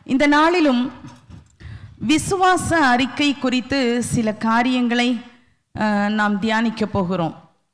இந்த நாளிலும் விசுவாச அறிக்கை குறித்து சில காரியங்களை அஹ், நாம் தியானிக்க போகிறோம்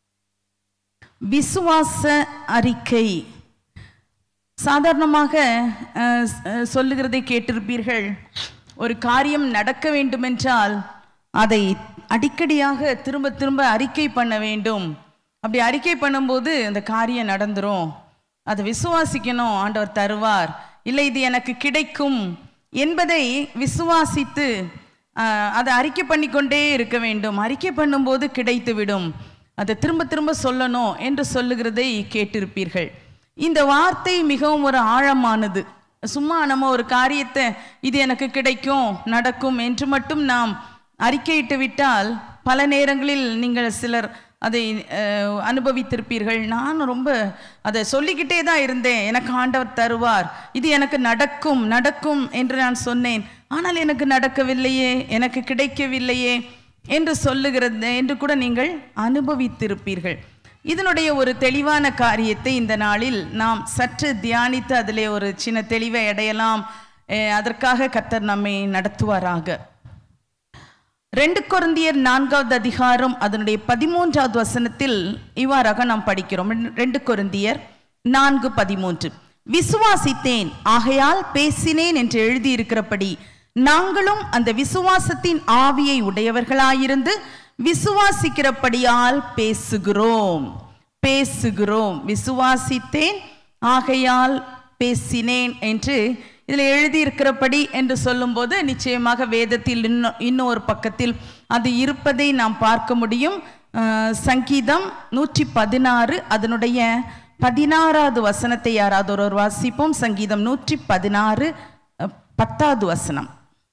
விசுவாச அறிக்கை சாதாரணமாக அஹ், ஸ்- அஹ், சொல்லுகிறதை கேட்டிருப்பீர்கள் ஒரு காரியம் நடக்க வேண்டுமென்றால் அதை அடிக்கடியாக திரும்ப திரும்ப அறிக்கை பண்ண வேண்டும் அப்படி அறிக்கை பண்ணும்போது அந்த காரியம் நடந்துரும் அதை விசுவாசிக்கணும் ஆண்டவர் தருவார் இல்லை இது எனக்கு கிடைக்கும் என்பதை விசுவாசித்து அஹ், அதை அறிக்கை பண்ணிக்கொண்டே இருக்க வேண்டும் அறிக்கை பண்ணும்போது கிடைத்துவிடும் அதை திரும்ப திரும்ப சொல்லணும் என்று சொல்லுகிறதை கேட்டிருப்பீர்கள் இந்த வார்த்தை மிகவும் ஒரு ஆழமானது சும்மா நம்ம ஒரு காரியத்தை இது எனக்கு கிடைக்கும் நடக்கும் என்று மட்டும் நாம் அறிக்கையிட்டு விட்டால் பல நேரங்களில் நீங்கள் சிலர் அதை அஹ், அனுபவித்திருப்பீர்கள் நான் ரொம்ப அதை சொல்லிக்கிட்டே தான் இருந்தேன் எனக்கு ஆண்டவர் தருவார் இது எனக்கு நடக்கும் நடக்கும் என்று நான் சொன்னேன் ஆனால் எனக்கு நடக்கவில்லையே எனக்கு கிடைக்கவில்லையே என்று சொல்லுகிறது என்று கூட நீங்கள் அனுபவித்திருப்பீர்கள் இதனுடைய ஒரு தெளிவான காரியத்தை இந்த நாளில் நாம் சற்று தியானித்து அதிலே ஒரு சின்ன தெளிவை அடையலாம் அஹ், அதற்காக கர்த்தர் நம்மை நடத்துவாராக ரெண்டு கொரிந்தியர் நான்காவது அதிகாரம் அதனுடைய பதிமூன்றாவது வசனத்தில் இவ்வாறாக நாம் படிக்கிறோம் ரெண்டு கொரிந்தியர் நான்கு பதிமூன்று விசுவாசித்தேன் ஆகையால் பேசினேன் என்று எழுதியிருக்கிறபடி நாங்களும் அந்த விசுவாசத்தின் ஆவியை உடையவர்களாயிருந்து விசுவாசிக்கிறபடியால் பேசுகிறோம் பேசுகிறோம் விசுவாசித்தேன் ஆகையால் பேசினேன் என்று இதில் எழுதியிருக்கிறபடி என்று சொல்லும்போது நிச்சயமாக வேதத்தில் இன்னும் இன்னும் ஒரு பக்கத்தில் அது இருப்பதை நாம் பார்க்க முடியும் அஹ், சங்கீதம் நூற்றி பதினாறு அதனுடைய பதினாறாவது வசனத்தை யாராவது ஒருவர் வாசிப்போம் சங்கீதம் நூற்றி பதினாறு அஹ், பத்தாவது வசனம்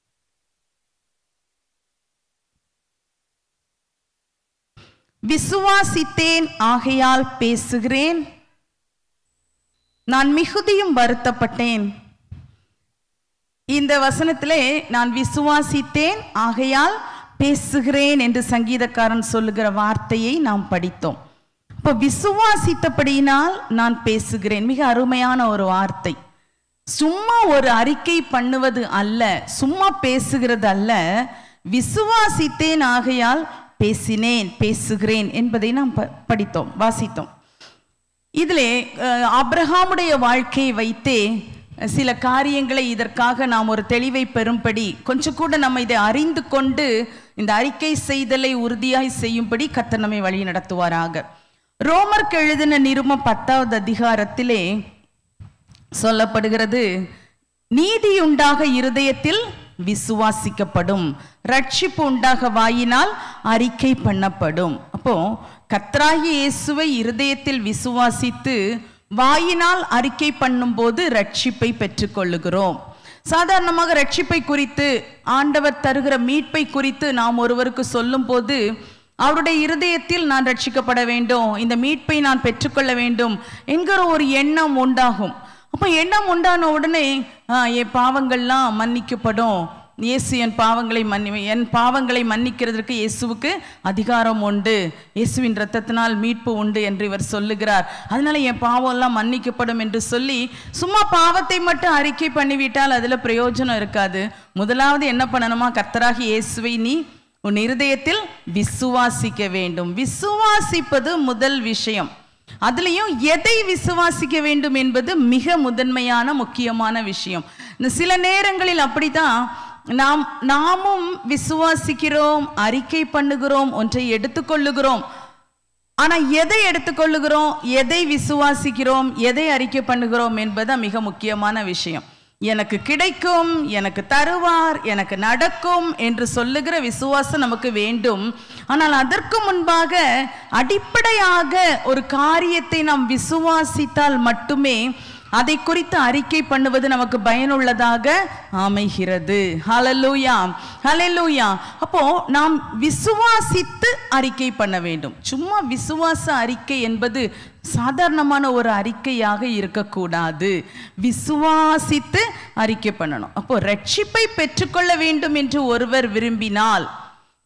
விசுவாசித்தேன் ஆகையால் பேசுகிறேன் நான் மிகுதியும் வருத்தப்பட்டேன் இந்த வசனத்திலே நான் விசுவாசித்தேன் ஆகையால் பேசுகிறேன் என்று சங்கீதக்காரன் சொல்லுகிற வார்த்தையை நாம் படித்தோம் இப்போ விசுவாசித்தபடியினால் நான் பேசுகிறேன் மிக அருமையான ஒரு வார்த்தை சும்மா ஒரு அறிக்கை பண்ணுவது அல்ல சும்மா பேசுகிறது அல்ல விசுவாசித்தேன் ஆகையால் பேசினேன் பேசுகிறேன் என்பதை நாம் ப- படித்தோம் வாசித்தோம் இதிலே அஹ், ஆபிரகாமுடைய வாழ்க்கையை வைத்தே அஹ், சில காரியங்களை இதற்காக நாம் ஒரு தெளிவை பெறும்படி கொஞ்சம் கூட நம்ம இதை அறிந்து கொண்டு இந்த அறிக்கை செய்தலை உறுதியாய் செய்யும்படி கர்த்தர் நம்மை வழி நடத்துவாராக ரோமருக்கு எழுதின நிருமம் பத்தாவது அதிகாரத்திலே சொல்லப்படுகிறது நீதி உண்டாக இருதயத்தில் விசுவாசிக்கப்படும் ரட்சிப்பு உண்டாக வாயினால் அறிக்கை பண்ணப்படும் அப்போ கத்ராகி இயேசுவை இருதயத்தில் விசுவாசித்து வாயினால் அறிக்கை பண்ணும்போது ரட்சிப்பை பெற்றுக்கொள்ளுகிறோம் சாதாரணமாக ரட்சிப்பை குறித்து ஆண்டவர் தருகிற மீட்பை குறித்து நாம் ஒருவருக்கு சொல்லும்போது அவருடைய இருதயத்தில் நான் ரட்சிக்கப்பட வேண்டும் இந்த மீட்பை நான் பெற்றுக்கொள்ள வேண்டும் என்கிற ஒரு எண்ணம் உண்டாகும் அப்போ எண்ணம் உண்டான உடனே ஆ, என் பாவங்கள்லாம் மன்னிக்கப்படும் இயேசு என் பாவங்களை மன்னி என் பாவங்களை மன்னிக்கிறதுக்கு இயேசுவுக்கு அதிகாரம் உண்டு இயேசுவின் இரத்தத்தினால் மீட்பு உண்டு என்று இவர் சொல்லுகிறார் அதனால என் பாவம் எல்லாம் மன்னிக்கப்படும் என்று சொல்லி சும்மா பாவத்தை மட்டும் அறிக்கை பண்ணிவிட்டால் அதுல பிரயோஜனம் இருக்காது முதலாவது என்ன பண்ணணுமா கர்த்தராகி இயேசுவை நீ உன் இருதயத்தில் விசுவாசிக்க வேண்டும் விசுவாசிப்பது முதல் விஷயம் அதுலேயும் எதை விசுவாசிக்க வேண்டும் என்பது மிக முதன்மையான முக்கியமான விஷயம் இந்த சில நேரங்களில் அப்படித்தான் நாம் நாமும் விசுவாசிக்கிறோம் அறிக்கை பண்ணுகிறோம் ஒன்றை எடுத்துக்கொள்ளுகிறோம் ஆனா எதை எடுத்துக்கொள்ளுகிறோம் எதை விசுவாசிக்கிறோம் எதை அறிக்கை பண்ணுகிறோம் என்பது மிக முக்கியமான விஷயம் எனக்கு கிடைக்கும் எனக்கு தருவார் எனக்கு நடக்கும் என்று சொல்லுகிற விசுவாசம் நமக்கு வேண்டும் ஆனால் அதற்கு முன்பாக அடிப்படையாக ஒரு காரியத்தை நாம் விசுவாசித்தால் மட்டுமே அதை குறித்து அறிக்கை பண்ணுவது நமக்கு பயனுள்ளதாக அமைகிறது ஹalleluya ஹalleluya அப்போ நாம் விசுவாசித்து அறிக்கை பண்ண வேண்டும் சும்மா விசுவாச அறிக்கை என்பது சாதாரணமான ஒரு அறிக்கையாக இருக்கக்கூடாது விசுவாசித்து அறிக்கை பண்ணணும் அப்போ ரட்சிப்பை பெற்றுக்கொள்ள வேண்டும் என்று ஒருவர் விரும்பினால்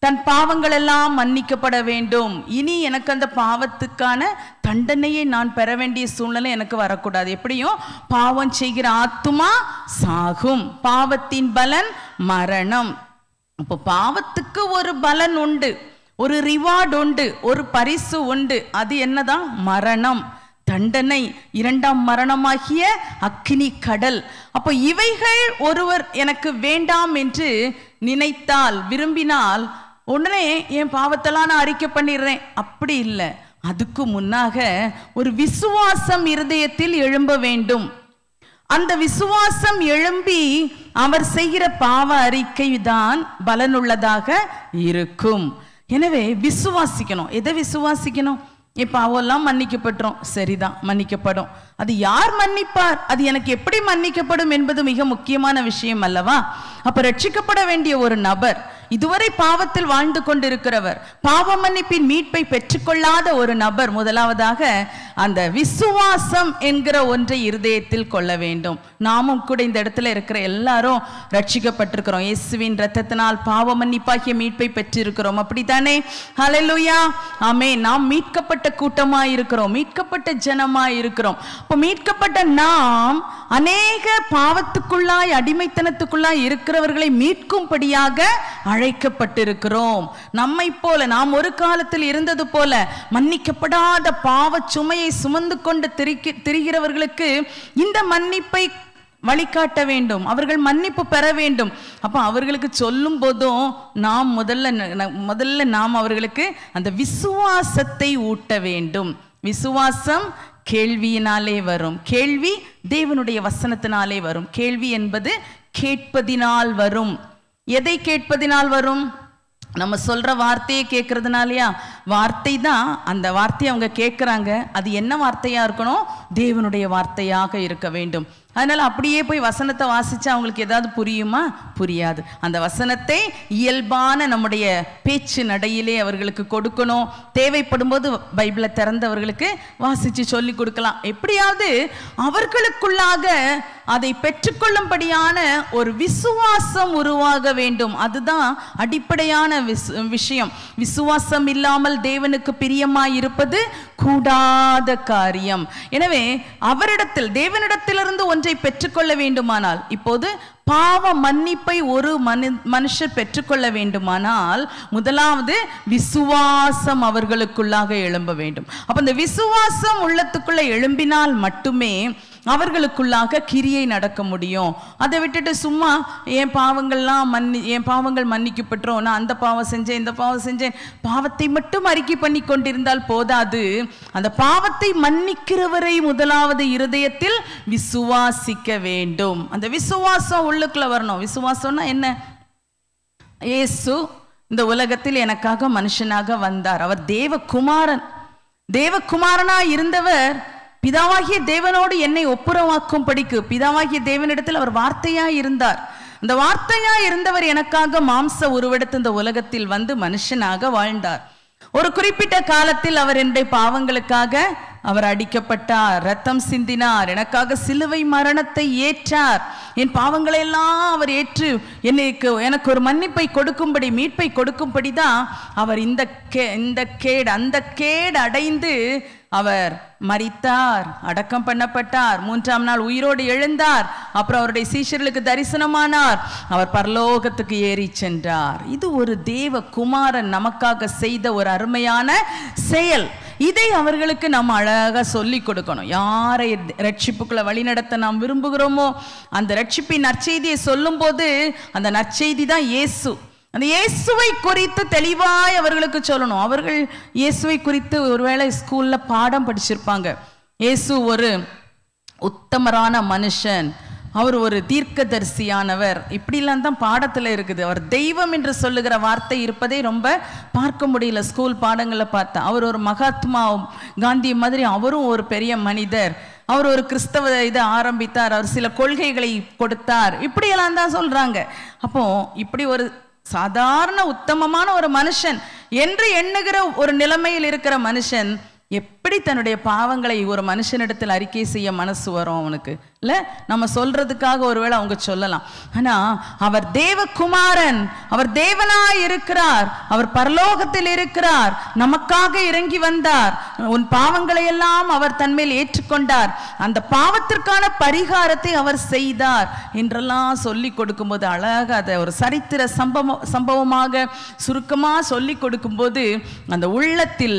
தன் பாவங்கள் எல்லாம் மன்னிக்கப்பட வேண்டும் இனி எனக்கு அந்த பாவத்துக்கான தண்டனையை நான் பெற வேண்டிய சூழ்நிலை எனக்கு வரக்கூடாது எப்படியும் பாவம் செய்கிற ஆத்துமா சாகும் பாவத்தின் பலன் மரணம் அப்போ பாவத்துக்கு ஒரு பலன் உண்டு ஒரு ரிவார்டு உண்டு ஒரு பரிசு உண்டு அது என்னதான் மரணம் தண்டனை இரண்டாம் மரணமாகிய அக்கினி கடல் அப்போ இவைகள் ஒருவர் எனக்கு வேண்டாம் என்று நினைத்தால் விரும்பினால் உடனே என் பாவத்தெல்லாம் நான் அறிக்கை பண்ணிடுறேன் அப்படி இல்லை அதுக்கு முன்னாக ஒரு விசுவாசம் இருதயத்தில் எழும்ப வேண்டும் அந்த விசுவாசம் எழும்பி அவர் செய்கிற பாவ அறிக்கை தான் பலனுள்ளதாக இருக்கும் எனவே விசுவாசிக்கணும் எதை விசுவாசிக்கணும் என் பாவம்லாம் மன்னிக்கப்பட்டுரும் சரிதான் மன்னிக்கப்படும் அது யார் மன்னிப்பார் அது எனக்கு எப்படி மன்னிக்கப்படும் என்பது மிக முக்கியமான விஷயம் அல்லவா அப்ப ரட்சிக்கப்பட வேண்டிய ஒரு நபர் இதுவரை பாவத்தில் வாழ்ந்து கொண்டிருக்கிறவர் பாவ மன்னிப்பின் மீட்பை பெற்றுக்கொள்ளாத ஒரு நபர் முதலாவதாக அந்த விசுவாசம் என்கிற ஒன்றை இருதயத்தில் கொள்ள வேண்டும் நாமும் கூட இந்த இடத்துல இருக்கிற எல்லாரும் ரட்சிக்கப்பட்டிருக்கிறோம் இயேசுவின் ரத்தத்தினால் பாவ மன்னிப்பாகிய மீட்பை பெற்றிருக்கிறோம் அப்படித்தானே ஹalleluya ஆமே நாம் மீட்கப்பட்ட கூட்டமாய் இருக்கிறோம் மீட்கப்பட்ட ஜனமாய் இருக்கிறோம் அப்போ மீட்கப்பட்ட நாம் அநேக பாவத்துக்குள்ளாய் அடிமைத்தனத்துக்குள்ளாய் இருக்கிறவர்களை மீட்கும்படியாக அழைக்கப்பட்டிருக்கிறோம் நம்மை போல நாம் ஒரு காலத்தில் இருந்தது போல மன்னிக்கப்படாத பாவ சுமையை சுமந்து கொண்டு திரிக்க திரிகிறவர்களுக்கு இந்த மன்னிப்பை வழிகாட்ட வேண்டும் அவர்கள் மன்னிப்பு பெற வேண்டும் அப்போ அவர்களுக்கு சொல்லும் போதும் நாம் முதல்ல ந- ந- முதல்ல நாம் அவர்களுக்கு அந்த விசுவாசத்தை ஊட்ட வேண்டும் விசுவாசம் கேள்வியினாலே வரும் கேள்வி தேவனுடைய வசனத்தினாலே வரும் கேள்வி என்பது கேட்பதினால் வரும் எதை கேட்பதினால் வரும் நம்ம சொல்ற வார்த்தையை கேட்கறதுனாலயா வார்த்தை தான் அந்த வார்த்தையை அவங்க கேட்குறாங்க அது என்ன வார்த்தையா இருக்கணும் தேவனுடைய வார்த்தையாக இருக்க வேண்டும் அதனால அப்படியே போய் வசனத்தை வாசிச்சா அவங்களுக்கு ஏதாவது புரியுமா புரியாது அந்த வசனத்தை இயல்பான நம்முடைய பேச்சு நடையிலே அவர்களுக்கு கொடுக்கணும் தேவைப்படும் போது பைபிளை திறந்தவர்களுக்கு வாசிச்சு சொல்லி கொடுக்கலாம் எப்படியாவது அவர்களுக்குள்ளாக அதை பெற்றுக்கொள்ளும்படியான ஒரு விசுவாசம் உருவாக வேண்டும் அதுதான் அடிப்படையான விஸ்- விஷயம் விசுவாசம் இல்லாமல் தேவனுக்கு பிரியமாய் இருப்பது கூடாத காரியம் எனவே அவரிடத்தில் தேவனிடத்திலிருந்து ஒன்றை பெற்றுக்கொள்ள வேண்டுமானால் இப்போது பாவ மன்னிப்பை ஒரு மனு மனுஷர் பெற்றுக்கொள்ள வேண்டுமானால் முதலாவது விசுவாசம் அவர்களுக்குள்ளாக எழும்ப வேண்டும் அப்ப இந்த விசுவாசம் உள்ளத்துக்குள்ள எழும்பினால் மட்டுமே அவர்களுக்குள்ளாக கிரியை நடக்க முடியும் அதை விட்டுட்டு சும்மா என் பாவங்கள்லாம் மன்னி என் பாவங்கள் மன்னிக்கப்பட்டுரும் நான் அந்த பாவம் செஞ்சேன் இந்த பாவம் செஞ்சேன் பாவத்தை மட்டும் அறிக்கை பண்ணி கொண்டிருந்தால் போதாது அந்த பாவத்தை மன்னிக்கிறவரை முதலாவது இருதயத்தில் விசுவாசிக்க வேண்டும் அந்த விசுவாசம் உள்ளுக்குள்ள வரணும் விசுவாசம்னா என்ன இயேசு இந்த உலகத்தில் எனக்காக மனுஷனாக வந்தார் அவர் தேவகுமாரன் தேவகுமாரனா இருந்தவர் பிதாவாகிய தேவனோடு என்னை ஒப்புரவாக்கும் படிக்கு பிதாவாகிய தேவனிடத்தில் அவர் வார்த்தையா இருந்தார் அந்த வார்த்தையா இருந்தவர் எனக்காக மாம்ச உருவெடுத்து இந்த உலகத்தில் வந்து மனுஷனாக வாழ்ந்தார் ஒரு குறிப்பிட்ட காலத்தில் அவர் என்னுடைய பாவங்களுக்காக அவர் அடிக்கப்பட்டார் ரத்தம் சிந்தினார் எனக்காக சிலுவை மரணத்தை ஏற்றார் என் பாவங்களை எல்லாம் அவர் ஏற்று எனக்கு எனக்கு ஒரு மன்னிப்பை கொடுக்கும்படி மீட்பை கொடுக்கும்படி தான் அவர் இந்த கே இந்த கேடு அந்த கேடு அடைந்து அவர் மரித்தார் அடக்கம் பண்ணப்பட்டார் மூன்றாம் நாள் உயிரோடு எழுந்தார் அப்புறம் அவருடைய சீஷர்களுக்கு தரிசனமானார் அவர் பரலோகத்துக்கு ஏறி சென்றார் இது ஒரு தேவ குமாரன் நமக்காக செய்த ஒரு அருமையான செயல் இதை அவர்களுக்கு நம்ம அழகா சொல்லி கொடுக்கணும் யாரை ரட்சிப்புக்குள்ள வழிநடத்த நாம் விரும்புகிறோமோ அந்த ரட்சிப்பின் நற்செய்தியை சொல்லும்போது அந்த நற்செய்தி தான் இயேசு அந்த இயேசுவை குறித்து தெளிவாய் அவர்களுக்கு சொல்லணும் அவர்கள் இயேசுவை குறித்து ஒருவேளை ஸ்கூல்ல பாடம் படிச்சிருப்பாங்க இயேசு ஒரு உத்தமரான மனுஷன் அவர் ஒரு தீர்க்கதரிசியானவர் இப்படிலாம் தான் பாடத்துல இருக்குது அவர் தெய்வம் என்று சொல்லுகிற வார்த்தை இருப்பதே ரொம்ப பார்க்க முடியல ஸ்கூல் பாடங்களை பார்த்தா அவர் ஒரு மகாத்மா காந்தி மாதிரி அவரும் ஒரு பெரிய மனிதர் அவர் ஒரு கிறிஸ்தவ இதை ஆரம்பித்தார் அவர் சில கொள்கைகளை கொடுத்தார் இப்படியெல்லாம் தான் சொல்றாங்க அப்போ இப்படி ஒரு சாதாரண உத்தமமான ஒரு மனுஷன் என்று எண்ணுகிற ஒரு நிலைமையில் இருக்கிற மனுஷன் எப்படி தன்னுடைய பாவங்களை ஒரு மனுஷனிடத்தில் அறிக்கை செய்ய மனசு வரும் அவனுக்கு இல்ல நம்ம சொல்றதுக்காக ஒருவேளை அவங்க சொல்லலாம் ஆனா அவர் தேவகுமாரன் அவர் தேவனாய் இருக்கிறார் அவர் பரலோகத்தில் இருக்கிறார் நமக்காக இறங்கி வந்தார் உன் பாவங்களை எல்லாம் அவர் தன்மேல் ஏற்றுக்கொண்டார் அந்த பாவத்திற்கான பரிகாரத்தை அவர் செய்தார் என்றெல்லாம் சொல்லி கொடுக்கும்போது அழகாக அதை ஒரு சரித்திர சம்பவம் சம்பவமாக சுருக்கமா சொல்லி கொடுக்கும்போது அந்த உள்ளத்தில்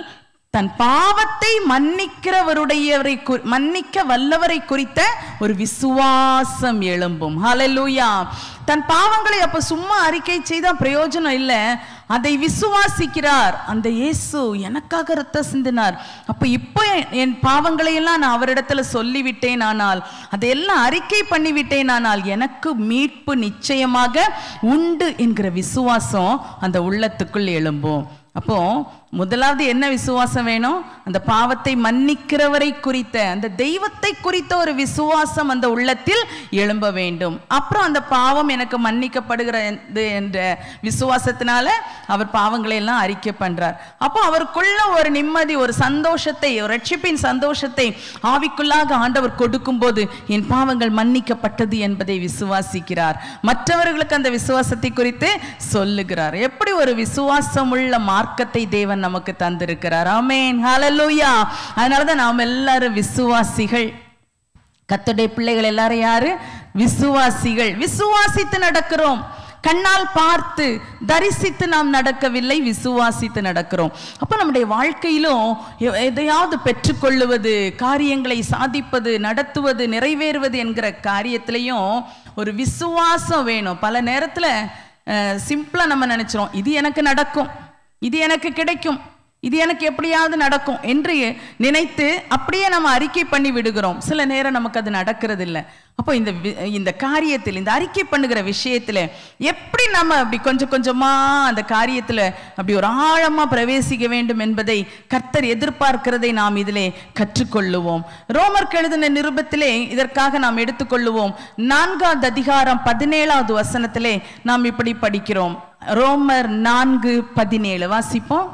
தன் பாவத்தை மன்னிக்கிறவருடையவரை குறி- மன்னிக்க வல்லவரை குறித்த ஒரு விசுவாசம் எழும்பும் ஹalleluya தன் பாவங்களை அப்ப சும்மா அறிக்கை செய்தா பிரயோஜனம் இல்லை அதை விசுவாசிக்கிறார் அந்த இயேசு எனக்காக ரத்த சிந்தினார் அப்ப இப்போ என்- என் பாவங்களை எல்லாம் நான் அவரிடத்துல சொல்லிவிட்டேன் ஆனால் அதையெல்லாம் அறிக்கை பண்ணிவிட்டேன் ஆனால் எனக்கு மீட்பு நிச்சயமாக உண்டு என்கிற விசுவாசம் அந்த உள்ளத்துக்குள் எழும்பும் அப்போ முதலாவது என்ன விசுவாசம் வேணும் அந்த பாவத்தை மன்னிக்கிறவரை குறித்த அந்த தெய்வத்தை குறித்த ஒரு விசுவாசம் அந்த உள்ளத்தில் எழும்ப வேண்டும் அப்புறம் அந்த பாவம் எனக்கு மன்னிக்கப்படுகிறது என்ற விசுவாசத்தினால அவர் பாவங்களை எல்லாம் அறிக்கை பண்றார் அப்போ அவருக்குள்ள ஒரு நிம்மதி ஒரு சந்தோஷத்தை ஒரு ரட்சிப்பின் சந்தோஷத்தை ஆவிக்குள்ளாக ஆண்டவர் கொடுக்கும்போது என் பாவங்கள் மன்னிக்கப்பட்டது என்பதை விசுவாசிக்கிறார் மற்றவர்களுக்கு அந்த விசுவாசத்தை குறித்து சொல்லுகிறார் எப்படி ஒரு விசுவாசம் உள்ள மார்க்கத்தை தேவன் நமக்கு தந்திருக்கிறார் ஆமென் ஹalleluya அதனால தான் நாம் எல்லாரும் விசுவாசிகள் கர்த்தருடைய பிள்ளைகள் எல்லாரும் யாரு விசுவாசிகள் விசுவாசித்து நடக்கிறோம் கண்ணால் பார்த்து தரிசித்து நாம் நடக்கவில்லை விசுவாசித்து நடக்கிறோம் அப்போ நம்முடைய வாழ்க்கையிலும் எ- எதையாவது பெற்றுக்கொள்ளுவது காரியங்களை சாதிப்பது நடத்துவது நிறைவேறுவது என்கிற காரியத்திலையும் ஒரு விசுவாசம் வேணும் பல நேரத்தில் சிம்பிளாக நம்ம நினைச்சிரும் இது எனக்கு நடக்கும் இது எனக்கு கிடைக்கும் இது எனக்கு எப்படியாவது நடக்கும் என்று நினைத்து அப்படியே நம்ம அறிக்கை பண்ணி விடுகிறோம் சில நேரம் நமக்கு அது நடக்கிறது இல்ல அப்போ இந்த வி- இந்த காரியத்தில் இந்த அறிக்கை பண்ணுகிற விஷயத்துல எப்படி நம்ம அப்படி கொஞ்சம் கொஞ்சமா அந்த காரியத்துல அப்படி ஒரு ஆழமா பிரவேசிக்க வேண்டும் என்பதை கர்த்தர் எதிர்பார்க்கிறதை நாம் இதிலே கற்றுக்கொள்ளுவோம் ரோமருக்கு எழுதின நிருபத்திலே இதற்காக நாம் எடுத்துக்கொள்ளுவோம் நான்காவது அதிகாரம் பதினேழாவது வசனத்திலே நாம் இப்படி படிக்கிறோம் ரோமர் நான்கு பதினேழு வாசிப்போம்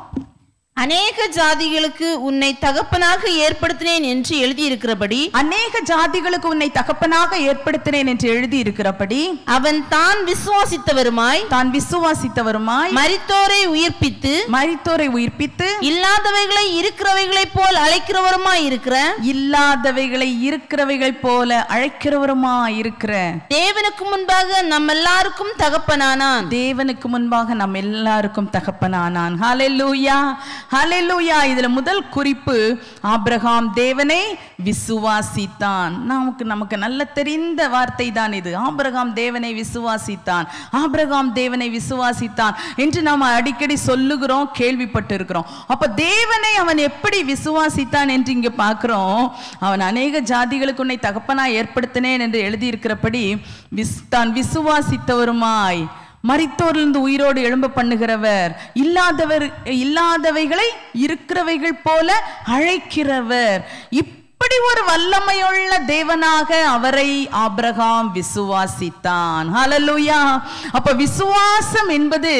அநேக ஜாதிகளுக்கு உன்னை தகப்பனாக ஏற்படுத்தினேன் என்று எழுதியிருக்கிறபடி அநேக ஜாதிகளுக்கு உன்னை தகப்பனாக ஏற்படுத்தினேன் என்று எழுதி இருக்கிறபடி அவன் தான் விசுவாசித்தவருமாய் தான் விசுவாசித்தவருமாய் மரித்தோரை உயிர்ப்பித்து மரித்தோரை உயிர்ப்பித்து இல்லாதவைகளை இருக்கிறவைகளைப் போல் அழைக்கிறவருமாய் இருக்கிற இல்லாதவைகளை இருக்கிறவைகள் போல அழைக்கிறவருமாய் இருக்கிற தேவனுக்கு முன்பாக நம்ம எல்லாருக்கும் தகப்பனானான் தேவனுக்கு முன்பாக நம் எல்லாருக்கும் தகப்பனானான் ஹalleluya ஹalleluya இதுல முதல் குறிப்பு ஆபிரகாம் தேவனை விசுவாசித்தான் நமக்கு நமக்கு நல்ல தெரிந்த வார்த்தை தான் இது ஆபிரகாம் தேவனை விசுவாசித்தான் ஆபிரகாம் தேவனை விசுவாசித்தான் என்று நாம் அடிக்கடி சொல்லுகிறோம் கேள்விப்பட்டு இருக்கிறோம் அப்ப தேவனை அவன் எப்படி விசுவாசித்தான் என்று இங்க பார்க்கிறோம் அவன் அநேக ஜாதிகளுக்கு உன்னை தகப்பனா ஏற்படுத்தினேன் என்று எழுதியிருக்கிறபடி விஸ் தான் விசுவாசித்தவருமாய் மரித்தோரிலிருந்து உயிரோடு எழும்ப பண்ணுகிறவர் இல்லாதவர் இல்லாதவைகளை இருக்கிறவைகள் போல அழைக்கிறவர் இப்படி ஒரு வல்லமையுள்ள தேவனாக அவரை ஆபிரகாம் விசுவாசித்தான் ஹalleluya அப்ப விசுவாசம் என்பது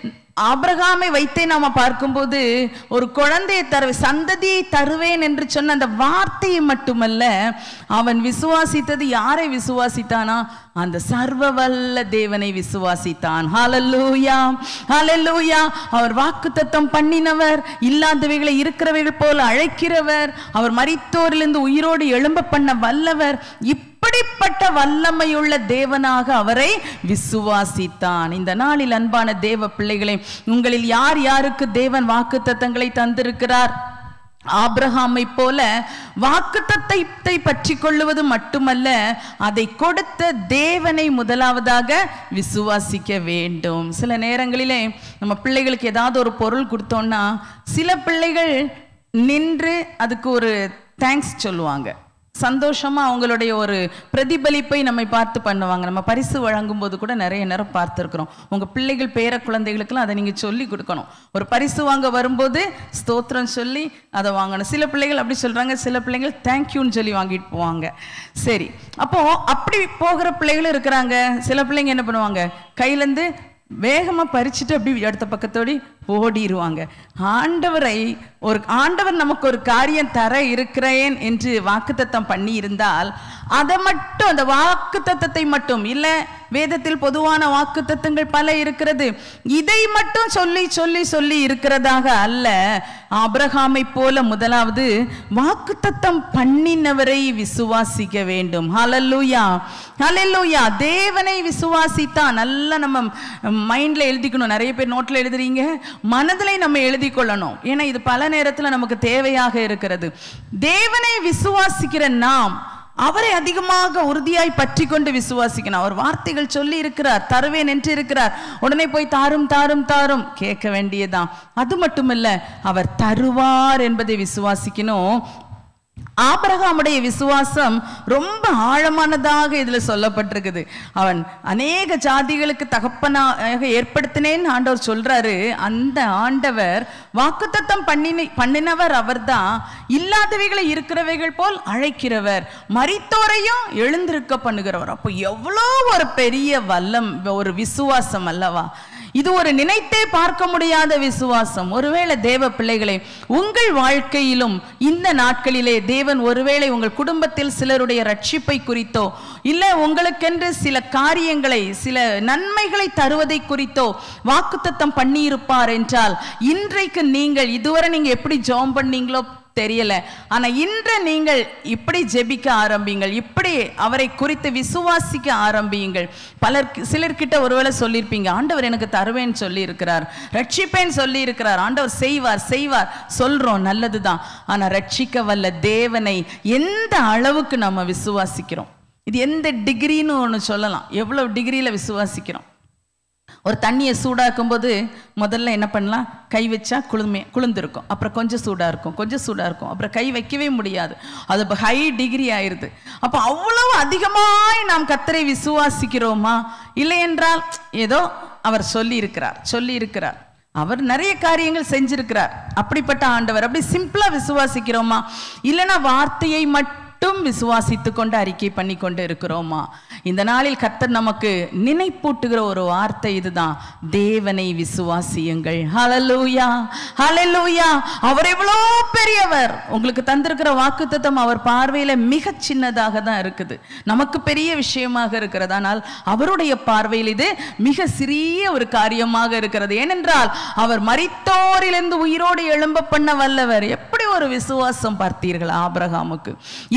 ஆபிரகாமை வைத்தே நாம பார்க்கும்போது ஒரு குழந்தையை தரு சந்ததியை தருவேன் என்று சொன்ன அந்த வார்த்தையை மட்டுமல்ல அவன் விசுவாசித்தது யாரை விசுவாசித்தானா அந்த சர்வ வல்ல தேவனை விசுவாசித்தான் ஹalleluya ஹalleluya அவர் வாக்குத்தத்தம் பண்ணினவர் இல்லாதவைகளை இருக்கிறவைகள் போல அழைக்கிறவர் அவர் மரித்தோரிலிருந்து உயிரோடு எழும்ப பண்ண வல்லவர் இப்படிப்பட்ட வல்லமையுள்ள தேவனாக அவரை விசுவாசித்தான் இந்த நாளில் அன்பான தேவ பிள்ளைகளே உங்களில் யார் யாருக்கு தேவன் வாக்குத்தத்தங்களை தந்திருக்கிறார் ஆபிரகாமை போல வாக்குத்தத்தத்தை பற்றி கொள்ளுவது மட்டுமல்ல அதை கொடுத்த தேவனை முதலாவதாக விசுவாசிக்க வேண்டும் சில நேரங்களிலே நம்ம பிள்ளைகளுக்கு ஏதாவது ஒரு பொருள் கொடுத்தோம்னா சில பிள்ளைகள் நின்று அதுக்கு ஒரு தேங்க்ஸ் சொல்லுவாங்க சந்தோஷமா அவங்களுடைய ஒரு பிரதிபலிப்பை நம்மை பார்த்து பண்ணுவாங்க நம்ம பரிசு வழங்கும் போது கூட நிறைய நேரம் பார்த்துருக்குறோம் உங்க பிள்ளைகள் பேர குழந்தைகளுக்கெல்லாம் அதை நீங்க சொல்லி கொடுக்கணும் ஒரு பரிசு வாங்க வரும்போது ஸ்தோத்திரம் சொல்லி அதை வாங்கணும் சில பிள்ளைகள் அப்படி சொல்றாங்க சில பிள்ளைகள் தேங்க்யூன்னு சொல்லி வாங்கிட்டு போவாங்க சரி அப்போ அப்படி போகிற பிள்ளைகளும் இருக்கிறாங்க சில பிள்ளைங்க என்ன பண்ணுவாங்க கையிலேருந்து வேகமா பறிச்சுட்டு அப்படி அடுத்த பக்கத்தோடி ஓடிடுவாங்க ஆண்டவரை ஒரு ஆண்டவர் நமக்கு ஒரு காரியம் தர இருக்கிறேன் என்று வாக்குத்தத்தம் பண்ணி இருந்தால் அதை மட்டும் அந்த வாக்குத்தத்தத்தை மட்டும் இல்லை வேதத்தில் பொதுவான வாக்குத்தத்தங்கள் பல இருக்கிறது இதை மட்டும் சொல்லி சொல்லி சொல்லி இருக்கிறதாக அல்ல ஆபிரகாமை போல முதலாவது வாக்குத்தத்தம் பண்ணினவரை விசுவாசிக்க வேண்டும் ஹalleluya ஹalleluya தேவனை விசுவாசித்தா நல்லா நம்ம மைண்ட்ல எழுதிக்கணும் நிறைய பேர் நோட்ல எழுதுறீங்க மனதிலே நம்ம எழுதி கொள்ளணும் ஏன்னா இது பல நேரத்துல நமக்கு தேவையாக இருக்கிறது தேவனை விசுவாசிக்கிற நாம் அவரை அதிகமாக உறுதியாய் பற்றி கொண்டு விசுவாசிக்கணும் அவர் வார்த்தைகள் சொல்லி இருக்கிறார் தருவேன் என்று இருக்கிறார் உடனே போய் தாரும் தாரும் தாரும் கேட்க வேண்டியதுதான் அது மட்டுமல்ல அவர் தருவார் என்பதை விசுவாசிக்கணும் ஆபிரகாமுடைய விசுவாசம் ரொம்ப ஆழமானதாக இதுல சொல்லப்பட்டிருக்குது அவன் அநேக ஜாதிகளுக்கு தகப்பனாக ஏற்படுத்தினேன்னு ஆண்டவர் சொல்றாரு அந்த ஆண்டவர் வாக்குத்தத்தம் பண்ணின பண்ணினவர் அவர்தான் இல்லாதவைகளை இருக்கிறவைகள் போல் அழைக்கிறவர் மரித்தோரையும் எழுந்திருக்க பண்ணுகிறவர் அப்போ எவ்வளோ ஒரு பெரிய வல்லம் ஒரு விசுவாசம் அல்லவா இது ஒரு நினைத்தே பார்க்க முடியாத விசுவாசம் ஒருவேளை தேவ பிள்ளைகளே உங்கள் வாழ்க்கையிலும் இந்த நாட்களிலே தேவன் ஒருவேளை உங்கள் குடும்பத்தில் சிலருடைய ரட்சிப்பை குறித்தோ இல்லை உங்களுக்கென்று சில காரியங்களை சில நன்மைகளை தருவதை குறித்தோ வாக்குத்தத்தம் பண்ணியிருப்பார் என்றால் இன்றைக்கு நீங்கள் இதுவரை நீங்க எப்படி ஜெபம் பண்ணீங்களோ தெரியல ஆனா இன்று நீங்கள் இப்படி ஜெபிக்க ஆரம்பிங்கள் இப்படி அவரை குறித்து விசுவாசிக்க ஆரம்பியுங்கள் பலர் சிலர்கிட்ட ஒருவேளை சொல்லியிருப்பீங்க ஆண்டவர் எனக்கு தருவேன்னு சொல்லி இருக்கிறார் ரட்சிப்பேன்னு சொல்லி இருக்கிறார் ஆண்டவர் செய்வார் செய்வார் சொல்றோம் நல்லதுதான் ஆனா ரட்சிக்க வல்ல தேவனை எந்த அளவுக்கு நம்ம விசுவாசிக்கிறோம் இது எந்த டிகிரின்னு ஒன்று சொல்லலாம் எவ்வளவு டிகிரியில விசுவாசிக்கிறோம் ஒரு தண்ணியை சூடாக்கும் போது முதல்ல என்ன பண்ணலாம் கை வச்சா குளுமே குளிர்ந்திருக்கும் அப்புறம் கொஞ்சம் சூடாக இருக்கும் கொஞ்சம் சூடாக இருக்கும் அப்புறம் கை வைக்கவே முடியாது அது இப்போ ஹை டிகிரி ஆயிருது அப்போ அவ்வளவு அதிகமாய் நாம் கத்தரை விசுவாசிக்கிறோமா இல்லை என்றால் ஏதோ அவர் சொல்லி இருக்கிறார் சொல்லி இருக்கிறார் அவர் நிறைய காரியங்கள் செஞ்சிருக்கிறார் அப்படிப்பட்ட ஆண்டவர் அப்படி சிம்பிளா விசுவாசிக்கிறோமா இல்லைன்னா வார்த்தையை மட்டும் விசுவாசித்து கொண்டு அறிக்கை பண்ணி கொண்டு இருக்கிறோமா இந்த நாளில் கர்த்தர் நமக்கு நினைப்பூட்டுகிற ஒரு வார்த்தை இதுதான் தேவனை விசுவாசியுங்கள் ஹalleluya ஹalleluya அவர் எவ்வளோ பெரியவர் உங்களுக்கு தந்திருக்கிற வாக்குத்தத்தம் அவர் பார்வையில மிக சின்னதாக தான் இருக்குது நமக்கு பெரிய விஷயமாக இருக்கிறது ஆனால் அவருடைய பார்வையில் இது மிக சிறிய ஒரு காரியமாக இருக்கிறது ஏனென்றால் அவர் மரித்தோரிலிருந்து உயிரோடு எழும்ப பண்ண வல்லவர் எப்படி ஒரு விசுவாசம் பார்த்தீர்கள் ஆபிரகாமுக்கு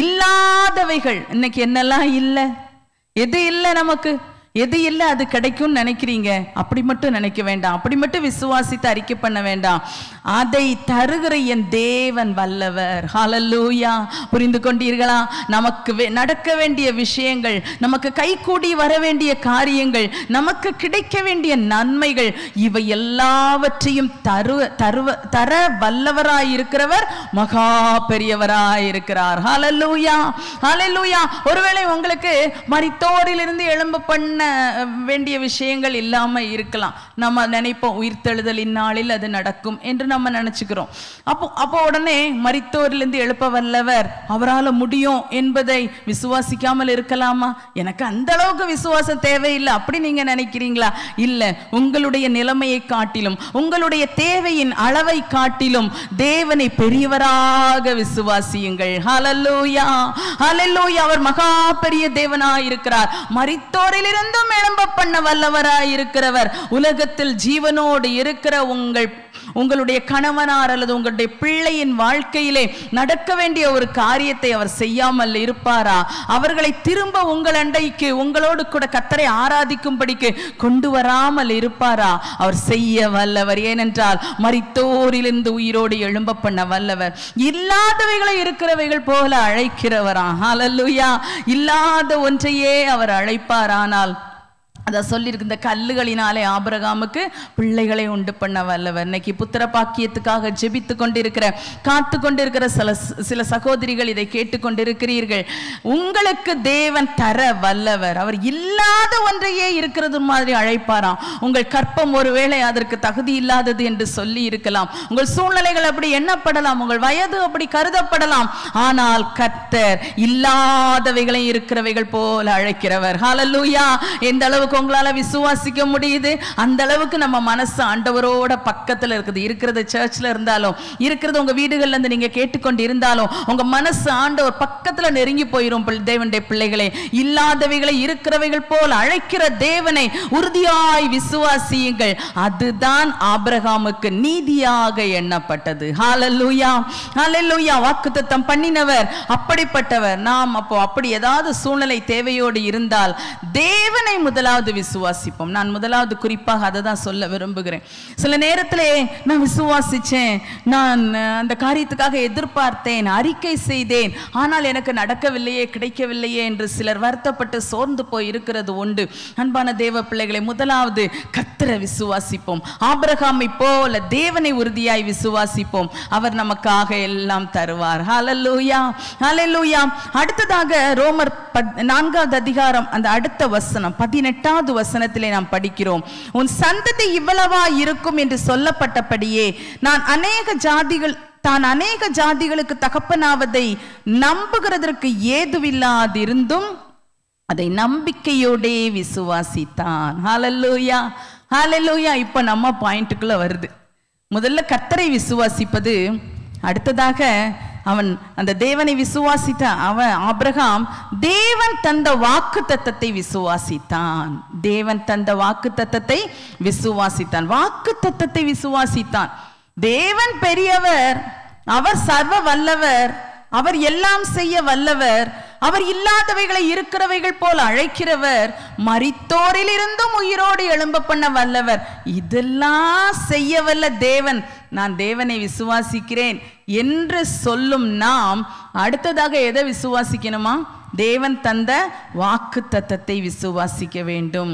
இல்லாதவைகள் இன்னைக்கு என்னெல்லாம் இல்லை எது இல்லை நமக்கு எது இல்லை அது கிடைக்கும்னு நினைக்கிறீங்க அப்படி மட்டும் நினைக்க வேண்டாம் அப்படி மட்டும் விசுவாசித்து அறிக்கை பண்ண வேண்டாம் அதை தருகிற என் தேவன் வல்லவர் ஹalleluya புரிந்து கொண்டீர்களா நமக்கு வே- நடக்க வேண்டிய விஷயங்கள் நமக்கு கைகூடி வர வேண்டிய காரியங்கள் நமக்கு கிடைக்க வேண்டிய நன்மைகள் இவை எல்லாவற்றையும் தரு தருவ தர வல்லவராய் இருக்கிறவர் மகா பெரியவராய் இருக்கிறார் ஹalleluya ஹalleluya ஒருவேளை உங்களுக்கு மரித்தோரிலிருந்து எழும்ப பண்ண அஹ், வேண்டிய விஷயங்கள் இல்லாம இருக்கலாம் நம்ம நினைப்போம் உயிர்த்தெழுதல் இந்நாளில் அது நடக்கும் என்று நம்ம நினைச்சுக்கிறோம் அப்போ அப்போ உடனே மரித்தோரிலிருந்து எழுப்ப வல்லவர் அவரால முடியும் என்பதை விசுவாசிக்காமல் இருக்கலாமா எனக்கு அந்த அளவுக்கு விசுவாசம் தேவையில்லை அப்படி நீங்க நினைக்கிறீங்களா இல்ல உங்களுடைய நிலைமையை காட்டிலும் உங்களுடைய தேவையின் அளவை காட்டிலும் தேவனை பெரியவராக விசுவாசியுங்கள் ஹalleluya ஹalleluya அவர் மகா பெரிய தேவனாய் இருக்கிறார் மரித்தோரிலிருந்தும் எழும்ப பண்ண வல்லவராய் இருக்கிறவர் உலகத்தில் ஜீவனோடு இருக்கிற உங்கள் உங்களுடைய கணவனார் அல்லது உங்களுடைய பிள்ளையின் வாழ்க்கையிலே நடக்க வேண்டிய ஒரு காரியத்தை அவர் செய்யாமல் இருப்பாரா அவர்களை திரும்ப உங்கள் அண்டைக்கு உங்களோடு கூட கத்தரை ஆராதிக்கும்படிக்கு கொண்டு வராமல் இருப்பாரா அவர் செய்ய வல்லவர் ஏனென்றால் மரித்தோரிலிருந்து உயிரோடு எழும்ப பண்ண வல்லவர் இல்லாதவைகளை இருக்கிறவைகள் போல அழைக்கிறவரா ஹalleluya இல்லாத ஒன்றையே அவர் அழைப்பாரானால் அதை சொல்லியிருக்கு இந்த கல்லுகளினாலே ஆபிரகாமுக்கு பிள்ளைகளை உண்டு பண்ண வல்லவர் இன்னைக்கு புத்திர பாக்கியத்துக்காக ஜெபித்து கொண்டிருக்கிற காத்து கொண்டிருக்கிற சில சில சகோதரிகள் இதை கேட்டுக்கொண்டிருக்கிறீர்கள் உங்களுக்கு தேவன் தர வல்லவர் அவர் இல்லாத ஒன்றையே இருக்கிறது மாதிரி அழைப்பாராம் உங்கள் கற்பம் ஒருவேளை அதற்கு தகுதி இல்லாதது என்று சொல்லி இருக்கலாம் உங்கள் சூழ்நிலைகள் அப்படி எண்ணப்படலாம் உங்கள் வயது அப்படி கருதப்படலாம் ஆனால் கர்த்தர் இல்லாதவைகளை இருக்கிறவைகள் போல அழைக்கிறவர் ஹalleluya எந்த அளவுக்கு உங்களால விசுவாசிக்க முடியுது அந்த அளவுக்கு நம்ம மனசு ஆண்டவரோட பக்கத்துல இருக்குது இருக்கிறது சர்ச்ல இருந்தாலும் இருக்கிறது உங்க வீடுகள்ல இருந்து நீங்க கேட்டுக்கொண்டு இருந்தாலும் உங்க மனசு ஆண்டவர் பக்கத்துல நெருங்கி போயிரும் பிள்- தேவனுடைய பிள்ளைகளே இல்லாதவைகளை இருக்கிறவைகள் போல் அழைக்கிற தேவனை உறுதியாய் விசுவாசியுங்கள் அதுதான் ஆபிரகாமுக்கு நீதியாக எண்ணப்பட்டது ஹalleluya ஹalleluya வாக்குத்தத்தம் பண்ணினவர் அப்படிப்பட்டவர் நாம் அப்போ அப்படி ஏதாவது சூழ்நிலை தேவையோடு இருந்தால் தேவனை முதலாவது விசுவாசிப்போம் நான் முதலாவது குறிப்பாக அதை தான் சொல்ல விரும்புகிறேன் சில நேரத்திலே நான் விசுவாசிச்சேன் நான் அஹ், அந்த காரியத்துக்காக எதிர்பார்த்தேன் அறிக்கை செய்தேன் ஆனால் எனக்கு நடக்கவில்லையே கிடைக்கவில்லையே என்று சிலர் வருத்தப்பட்டு சோர்ந்து போய் இருக்கிறது உண்டு அன்பான தேவ பிள்ளைகளை முதலாவது கர்த்தரை விசுவாசிப்போம் ஆபிரகாமை போல தேவனை உறுதியாய் விசுவாசிப்போம் அவர் நமக்காக எல்லாம் தருவார் ஹalleluya ஹalleluya அடுத்ததாக ரோமர் பத்- நான்காவது அதிகாரம் அந்த அடுத்த வசனம் பதினெட்டாவது வசனத்திலே நாம் படிக்கிறோம் உன் சந்ததி இவ்வளவா இருக்கும் என்று சொல்லப்பட்டபடியே நான் அநேக ஜாதிகள் தான் அநேக ஜாதிகளுக்கு தகப்பனாவதை நம்புகிறதற்கு ஏதுவில்லாதிருந்தும் அதை நம்பிக்கையோடே விசுவாசித்தான் ஹalleluya ஹalleluya இப்போ நம்ம பாயிண்ட்டுக்குள்ள வருது முதல்ல கர்த்தரை விசுவாசிப்பது அடுத்ததாக அவன் அந்த தேவனை விசுவாசித்த அவன் ஆபிரகாம் தேவன் தந்த வாக்கு தத்தத்தை விசுவாசித்தான் தேவன் தந்த வாக்கு தத்தத்தை விசுவாசித்தான் வாக்கு தத்தத்தை விசுவாசித்தான் தேவன் பெரியவர் அவர் சர்வ வல்லவர் அவர் எல்லாம் செய்ய வல்லவர் அவர் இல்லாதவைகளை இருக்கிறவைகள் போல் அழைக்கிறவர் மரித்தோரிலிருந்தும் உயிரோடு எழும்ப பண்ண வல்லவர் இதெல்லாம் செய்ய வல்ல தேவன் நான் தேவனை விசுவாசிக்கிறேன் என்று சொல்லும் நாம் அடுத்ததாக எதை விசுவாசிக்கணுமா தேவன் தந்த வாக்கு தத்தத்தை விசுவாசிக்க வேண்டும்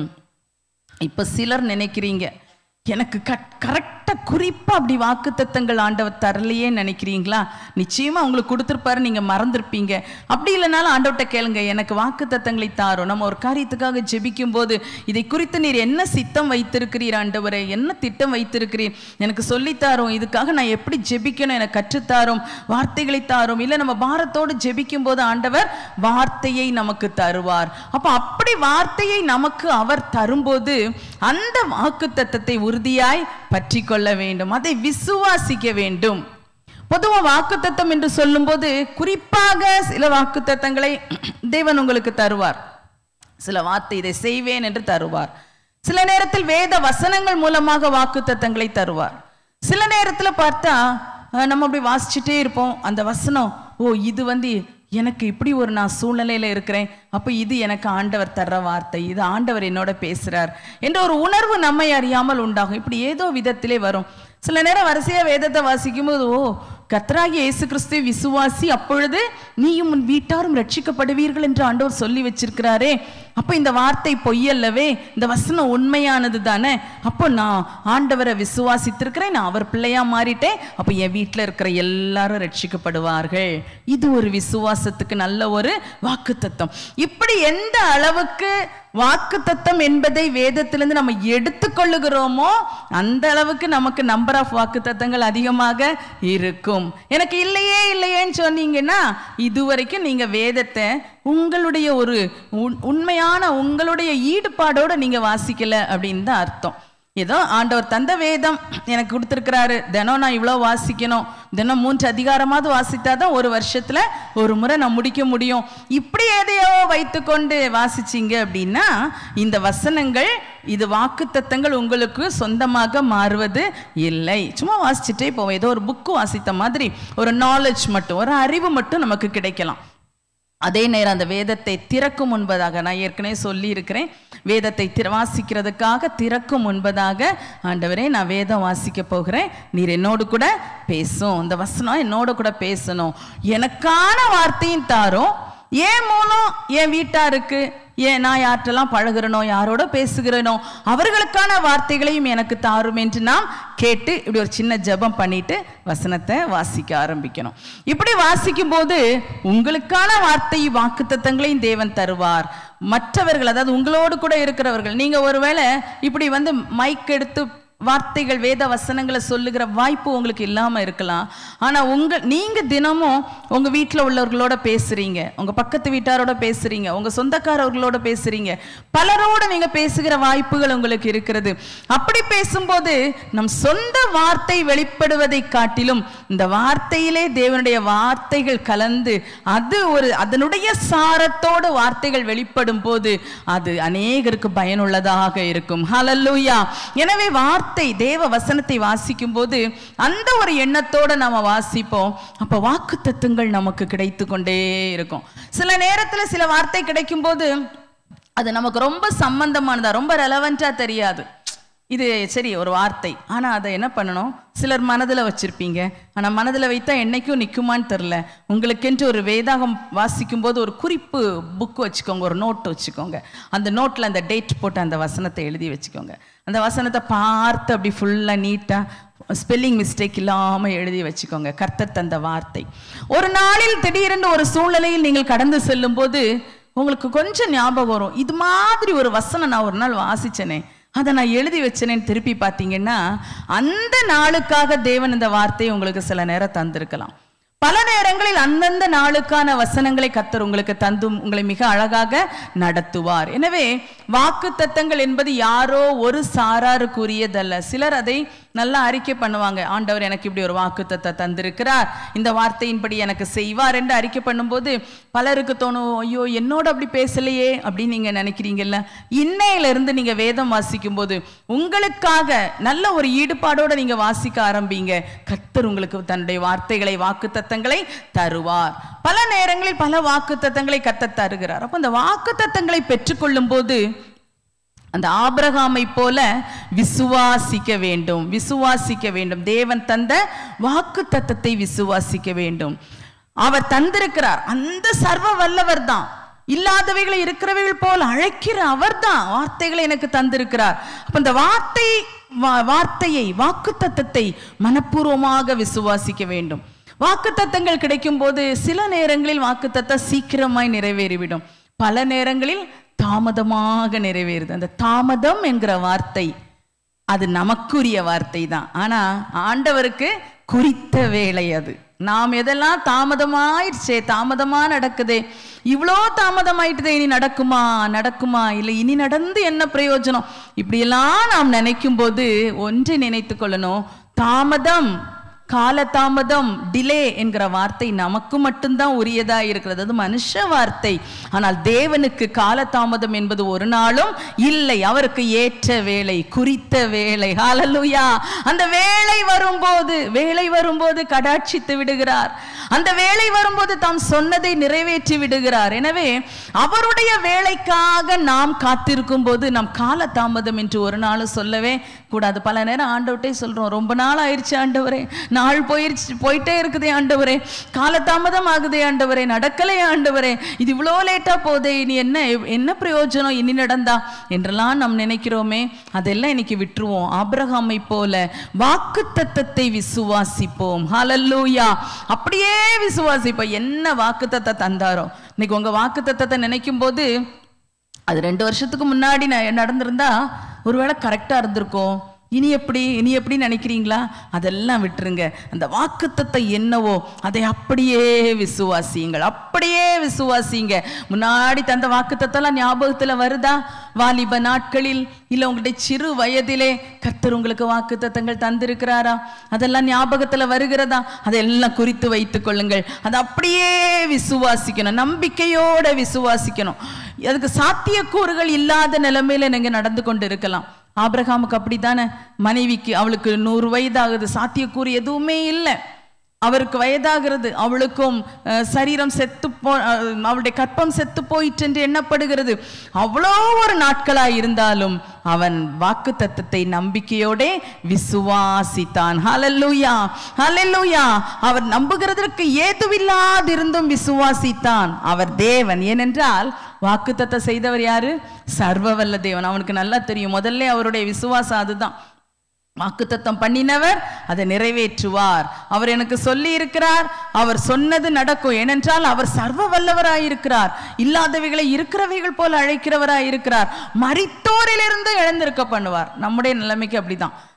இப்ப சிலர் நினைக்கிறீங்க எனக்கு கட் கரெக்டாக குறிப்பாக அப்படி வாக்குத்தத்தங்கள் ஆண்டவர் தரலையே நினைக்கிறீங்களா நிச்சயமா உங்களுக்கு கொடுத்துருப்பாரு நீங்க மறந்துருப்பீங்க அப்படி இல்லைனாலும் ஆண்டவர்கிட்ட கேளுங்க எனக்கு வாக்குத்தத்தங்களை தாரும் நம்ம ஒரு காரியத்துக்காக ஜெபிக்கும் போது இதை குறித்து நீர் என்ன சித்தம் வைத்திருக்கிறீர் ஆண்டவரே என்ன திட்டம் வைத்திருக்கிறீர் எனக்கு சொல்லித்தாரும் இதுக்காக நான் எப்படி ஜெபிக்கணும் எனக்கு கற்றுத்தாரும் வார்த்தைகளை தாரும் இல்லை நம்ம பாரத்தோடு ஜெபிக்கும் போது ஆண்டவர் வார்த்தையை நமக்கு தருவார் அப்போ அப்படி வார்த்தையை நமக்கு அவர் தரும்போது அந்த வாக்கு தத்தத்தை உறுதியாய் பற்றி கொள்ள வேண்டும் அதை விசுவாசிக்க வேண்டும் பொதுவா வாக்குத்தத்தம் என்று சொல்லும்போது குறிப்பாக சில வாக்குத்தத்தங்களை தேவன் உங்களுக்கு தருவார் சில வார்த்தை இதை செய்வேன் என்று தருவார் சில நேரத்தில் வேத வசனங்கள் மூலமாக வாக்குத்தத்தங்களை தருவார் சில நேரத்துல பார்த்தா அஹ், நம்ம அப்படி வாசிச்சுட்டே இருப்போம் அந்த வசனம் ஓ இது வந்து எனக்கு இப்படி ஒரு நான் சூழ்நிலையில இருக்கிறேன் அப்போ இது எனக்கு ஆண்டவர் தர்ற வார்த்தை இது ஆண்டவர் என்னோட பேசுறார் என்ற ஒரு உணர்வு நம்மை அறியாமல் உண்டாகும் இப்படி ஏதோ விதத்திலே வரும் சில நேரம் வரிசையா வேதத்தை வாசிக்கும் போது ஓ கர்த்தராகிய இயேசு கிறிஸ்துவை விசுவாசி அப்பொழுது நீயும் உன் வீட்டாரும் ரட்சிக்கப்படுவீர்கள் என்று ஆண்டவர் சொல்லி வச்சிருக்கிறாரே அப்போ இந்த வார்த்தை பொய்யல்லவே இந்த வசனம் உண்மையானது தானே அப்போ நான் ஆண்டவரை விசுவாசித்திருக்கிறேன் நான் அவர் பிள்ளையா மாறிட்டேன் அப்போ என் வீட்டில் இருக்கிற எல்லாரும் ரட்சிக்கப்படுவார்கள் இது ஒரு விசுவாசத்துக்கு நல்ல ஒரு வாக்குத்தத்தம் இப்படி எந்த அளவுக்கு வாக்குத்தத்தம் என்பதை வேதத்திலிருந்து நம்ம எடுத்துக்கொள்ளுகிறோமோ அந்த அளவுக்கு நமக்கு நம்பர் ஆஃப் வாக்குத்தத்தங்கள் அதிகமாக இருக்கும் எனக்கு இல்லையே இல்லையேன்னு சொன்னீங்கன்னா இதுவரைக்கும் நீங்க வேதத்தை உங்களுடைய ஒரு உண்- உண்மையான உங்களுடைய ஈடுபாடோட நீங்க வாசிக்கல அப்படின்னு தான் அர்த்தம் ஏதோ ஆண்டவர் தந்த வேதம் எனக்கு கொடுத்துருக்கிறாரு தினம் நான் இவ்வளோ வாசிக்கணும் தினம் மூன்று அதிகாரமாவது வாசித்தாதான் ஒரு வருஷத்துல ஒரு முறை நான் முடிக்க முடியும் இப்படி எதையோ வைத்துக்கொண்டு வாசிச்சீங்க அப்படின்னா இந்த வசனங்கள் இது வாக்குத்தத்தங்கள் உங்களுக்கு சொந்தமாக மாறுவது இல்லை சும்மா வாசிச்சுட்டே போவோம் ஏதோ ஒரு புக்கு வாசித்த மாதிரி ஒரு நாலேஜ் மட்டும் ஒரு அறிவு மட்டும் நமக்கு கிடைக்கலாம் அதே நேரம் அந்த வேதத்தை திறக்கும் முன்பதாக நான் ஏற்கனவே சொல்லி இருக்கிறேன் வேதத்தை திற வாசிக்கிறதுக்காக திறக்கும் முன்பதாக ஆண்டவரே நான் வேதம் வாசிக்க போகிறேன் நீர் என்னோடு கூட பேசும் இந்த வசனம் என்னோட கூட பேசணும் எனக்கான வார்த்தையும் தாரும் ஏன் மூலம் என் வீட்டாருக்கு ஏன் நான் யார்கிட்டலாம் பழகுறனோ யாரோட பேசுகிறனோ அவர்களுக்கான வார்த்தைகளையும் எனக்கு தாரும் என்று நாம் கேட்டு இப்படி ஒரு சின்ன ஜெபம் பண்ணிட்டு வசனத்தை வாசிக்க ஆரம்பிக்கணும் இப்படி வாசிக்கும் போது உங்களுக்கான வார்த்தை வாக்குத்தத்தங்களையும் தேவன் தருவார் மற்றவர்கள் அதாவது உங்களோடு கூட இருக்கிறவர்கள் நீங்க ஒருவேளை இப்படி வந்து மைக் எடுத்து வார்த்தைகள் வேத வசனங்களை சொல்லுகிற வாய்ப்பு உங்களுக்கு இல்லாம இருக்கலாம் ஆனா உங்க நீங்க தினமும் உங்க வீட்டில் உள்ளவர்களோட பேசுறீங்க உங்க பக்கத்து வீட்டாரோட பேசுறீங்க உங்க சொந்தக்காரர்களோட பேசுறீங்க பலரோட நீங்க பேசுகிற வாய்ப்புகள் உங்களுக்கு இருக்கிறது அப்படி பேசும்போது நம் சொந்த வார்த்தை வெளிப்படுவதை காட்டிலும் இந்த வார்த்தையிலே தேவனுடைய வார்த்தைகள் கலந்து அது ஒரு அதனுடைய சாரத்தோடு வார்த்தைகள் வெளிப்படும் போது அது அநேகருக்கு பயனுள்ளதாக இருக்கும் ஹalleluya எனவே வார்த்தை தேவ வசனத்தை வாசிக்கும் போது அந்த ஒரு எண்ணத்தோட நாம வாசிப்போம் அப்ப வாக்கு தத்துவங்கள் நமக்கு கிடைத்து கொண்டே இருக்கும் சில நேரத்துல சில வார்த்தை கிடைக்கும் போது அது நமக்கு ரொம்ப சம்பந்தமானதா ரொம்ப ரெலவெண்டா தெரியாது இது சரி ஒரு வார்த்தை ஆனா அதை என்ன பண்ணணும் சிலர் மனதுல வச்சிருப்பீங்க ஆனா மனதுல வைத்தா என்னைக்கும் நிக்குமான்னு தெரில உங்களுக்கென்று ஒரு வேதாகம் வாசிக்கும் போது ஒரு குறிப்பு புக் வச்சுக்கோங்க ஒரு நோட் வச்சுக்கோங்க அந்த நோட்ல அந்த டேட் போட்டு அந்த வசனத்தை எழுதி வச்சுக்கோங்க அந்த வசனத்தை பார்த்து அப்படி ஃபுல்லா நீட்டா ஸ்பெல்லிங் மிஸ்டேக் இல்லாம எழுதி வச்சுக்கோங்க கர்த்தர் தந்த வார்த்தை ஒரு நாளில் திடீரென்று ஒரு சூழ்நிலையில் நீங்கள் கடந்து செல்லும் போது உங்களுக்கு கொஞ்சம் ஞாபகம் வரும் இது மாதிரி ஒரு வசனம் நான் ஒரு நாள் வாசிச்சேனே அதை நான் எழுதி வச்சேனேன்னு திருப்பி பார்த்தீங்கன்னா அந்த நாளுக்காக தேவன் இந்த வார்த்தையை உங்களுக்கு சில நேரம் தந்திருக்கலாம் பல நேரங்களில் அந்தந்த நாளுக்கான வசனங்களை கத்தர் உங்களுக்கு தந்தும் உங்களை மிக அழகாக நடத்துவார் எனவே வாக்கு தத்தங்கள் என்பது யாரோ ஒரு சாராருக்குரியதல்ல சிலர் அதை நல்லா அறிக்கை பண்ணுவாங்க ஆண்டவர் எனக்கு இப்படி ஒரு வாக்கு தத்த தந்திருக்கிறார் இந்த வார்த்தையின்படி எனக்கு செய்வார் என்று அறிக்கை பண்ணும்போது பலருக்கு தோணும் ஐயோ என்னோட அப்படி பேசலையே அப்படின்னு நீங்க நினைக்கிறீங்கல்ல இன்னையில இருந்து நீங்க வேதம் வாசிக்கும் போது உங்களுக்காக நல்ல ஒரு ஈடுபாடோட நீங்க வாசிக்க ஆரம்பிங்க கர்த்தர் உங்களுக்கு தன்னுடைய வார்த்தைகளை வாக்கு தத்தங்களை தருவார் பல நேரங்களில் பல வாக்கு தத்தங்களை கத்த தருகிறார் அப்போ அந்த வாக்கு தத்தங்களை பெற்றுக்கொள்ளும் போது அந்த ஆபிரகாமை போல விசுவாசிக்க வேண்டும் விசுவாசிக்க வேண்டும் தேவன் தந்த வாக்கு தத்தத்தை விசுவாசிக்க வேண்டும் அவர் தந்திருக்கிறார் அந்த சர்வ வல்லவர் தான் இல்லாதவைகளை இருக்கிறவைகள் போல் அழைக்கிற அவர்தான் வார்த்தைகளை எனக்கு தந்திருக்கிறார் அப்ப இந்த வார்த்தை வா- வார்த்தையை வாக்கு தத்தத்தை மனப்பூர்வமாக விசுவாசிக்க வேண்டும் வாக்குத்தத்தங்கள் கிடைக்கும் போது சில நேரங்களில் வாக்குத்தத்தம் சீக்கிரமாய் நிறைவேறிவிடும் பல நேரங்களில் தாமதமாக நிறைவேறுது அந்த தாமதம் என்கிற வார்த்தை அது நமக்குரிய வார்த்தை தான் ஆனா ஆண்டவருக்கு குறித்த வேலை அது நாம் எதெல்லாம் தாமதமாயிடுச்சே தாமதமா நடக்குதே இவ்வளோ தாமதமாயிட்டுதே இனி நடக்குமா நடக்குமா இல்லை இனி நடந்து என்ன பிரயோஜனம் இப்படியெல்லாம் நாம் நினைக்கும் போது ஒன்றை நினைத்து கொள்ளணும் தாமதம் காலதாமதம் டிலே என்கிற வார்த்தை நமக்கு மட்டும்தான் உரியதா இருக்கிறது அது மனுஷ வார்த்தை ஆனால் தேவனுக்கு காலதாமதம் என்பது ஒரு நாளும் இல்லை அவருக்கு ஏற்ற வேலை குறித்த வேலை ஹalleluya அந்த வேலை வரும்போது வேலை வரும்போது கடாட்சித்து விடுகிறார் அந்த வேலை வரும்போது தாம் சொன்னதை நிறைவேற்றி விடுகிறார் எனவே அவருடைய வேலைக்காக நாம் காத்திருக்கும் போது நாம் காலதாமதம் என்று ஒரு நாளும் சொல்லவே கூடாது பல நேரம் ஆண்டவர்கிட்டே சொல்றோம் ரொம்ப நாள் ஆயிடுச்சு ஆண்டவரே நாள் போயிருச்சு போயிட்டே இருக்குதே ஆண்டவரே காலதாமதம் ஆகுதே ஆண்டவரே நடக்கலே ஆண்டவரே இது இவ்வளோ லேட்டா போதே இனி என்ன என்ன பிரயோஜனம் இனி நடந்தா என்றெல்லாம் நாம் நினைக்கிறோமே அதெல்லாம் இன்னைக்கு விட்டுருவோம் ஆபிரகாமை போல வாக்கு தத்தத்தை விசுவாசிப்போம் ஹalleluya அப்படியே விசுவாசிப்போம் என்ன வாக்கு தத்த தந்தாரோ இன்னைக்கு உங்க வாக்கு தத்தத்தை நினைக்கும் போது அது ரெண்டு வருஷத்துக்கு முன்னாடி ந- நடந்திருந்தா ஒருவேளை கரெக்டாக இருந்திருக்கும் இனி எப்படி இனி எப்படி நினைக்கிறீங்களா அதெல்லாம் விட்டுருங்க அந்த வாக்குத்தத்தை என்னவோ அதை அப்படியே விசுவாசியுங்கள் அப்படியே விசுவாசிங்க முன்னாடி தந்த வாக்குத்தத்தெல்லாம் ஞாபகத்தில் வருதா வாலிப நாட்களில் இல்லை உங்களுடைய சிறு வயதிலே கர்த்தர் உங்களுக்கு வாக்குத்தத்தங்கள் தந்திருக்கிறாரா அதெல்லாம் ஞாபகத்தில் வருகிறதா அதெல்லாம் குறித்து வைத்துக் கொள்ளுங்கள் அதை அப்படியே விசுவாசிக்கணும் நம்பிக்கையோட விசுவாசிக்கணும் அதுக்கு சாத்தியக்கூறுகள் இல்லாத நிலைமையில நீங்க நடந்து கொண்டு இருக்கலாம் ஆபிரகாமுக்கு அப்படித்தானே மனைவிக்கு அவளுக்கு நூறு வயதாகுது சாத்தியக்கூறு எதுவுமே இல்லை அவருக்கு வயதாகிறது அவளுக்கும் அஹ், சரீரம் செத்து போ அஹ், அவளுடைய கற்பம் செத்து போயிற்று என்று எண்ணப்படுகிறது அவ்வளோ ஒரு நாட்களாய் இருந்தாலும் அவன் வாக்கு தத்தத்தை நம்பிக்கையோடே விசுவாசித்தான் ஹalleluya ஹalleluya அவர் நம்புகிறதற்கு ஏதுவில்லாதிருந்தும் விசுவாசித்தான் அவர் தேவன் ஏனென்றால் வாக்குத்தத்தம் செய்தவர் யாரு சர்வவல்ல தேவன் அவனுக்கு நல்லா தெரியும் முதல்ல அவருடைய விசுவாசம் அதுதான் வாக்குத்தத்தம் பண்ணினவர் அதை நிறைவேற்றுவார் அவர் எனக்கு சொல்லி இருக்கிறார் அவர் சொன்னது நடக்கும் ஏனென்றால் அவர் சர்வ வல்லவராயிருக்கிறார் இல்லாதவைகளை இருக்கிறவைகள் போல அழைக்கிறவராயிருக்கிறார் மரித்தோரிலிருந்து எழுந்திருக்க பண்ணுவார் நம்முடைய நிலைமைக்கு அப்படிதான்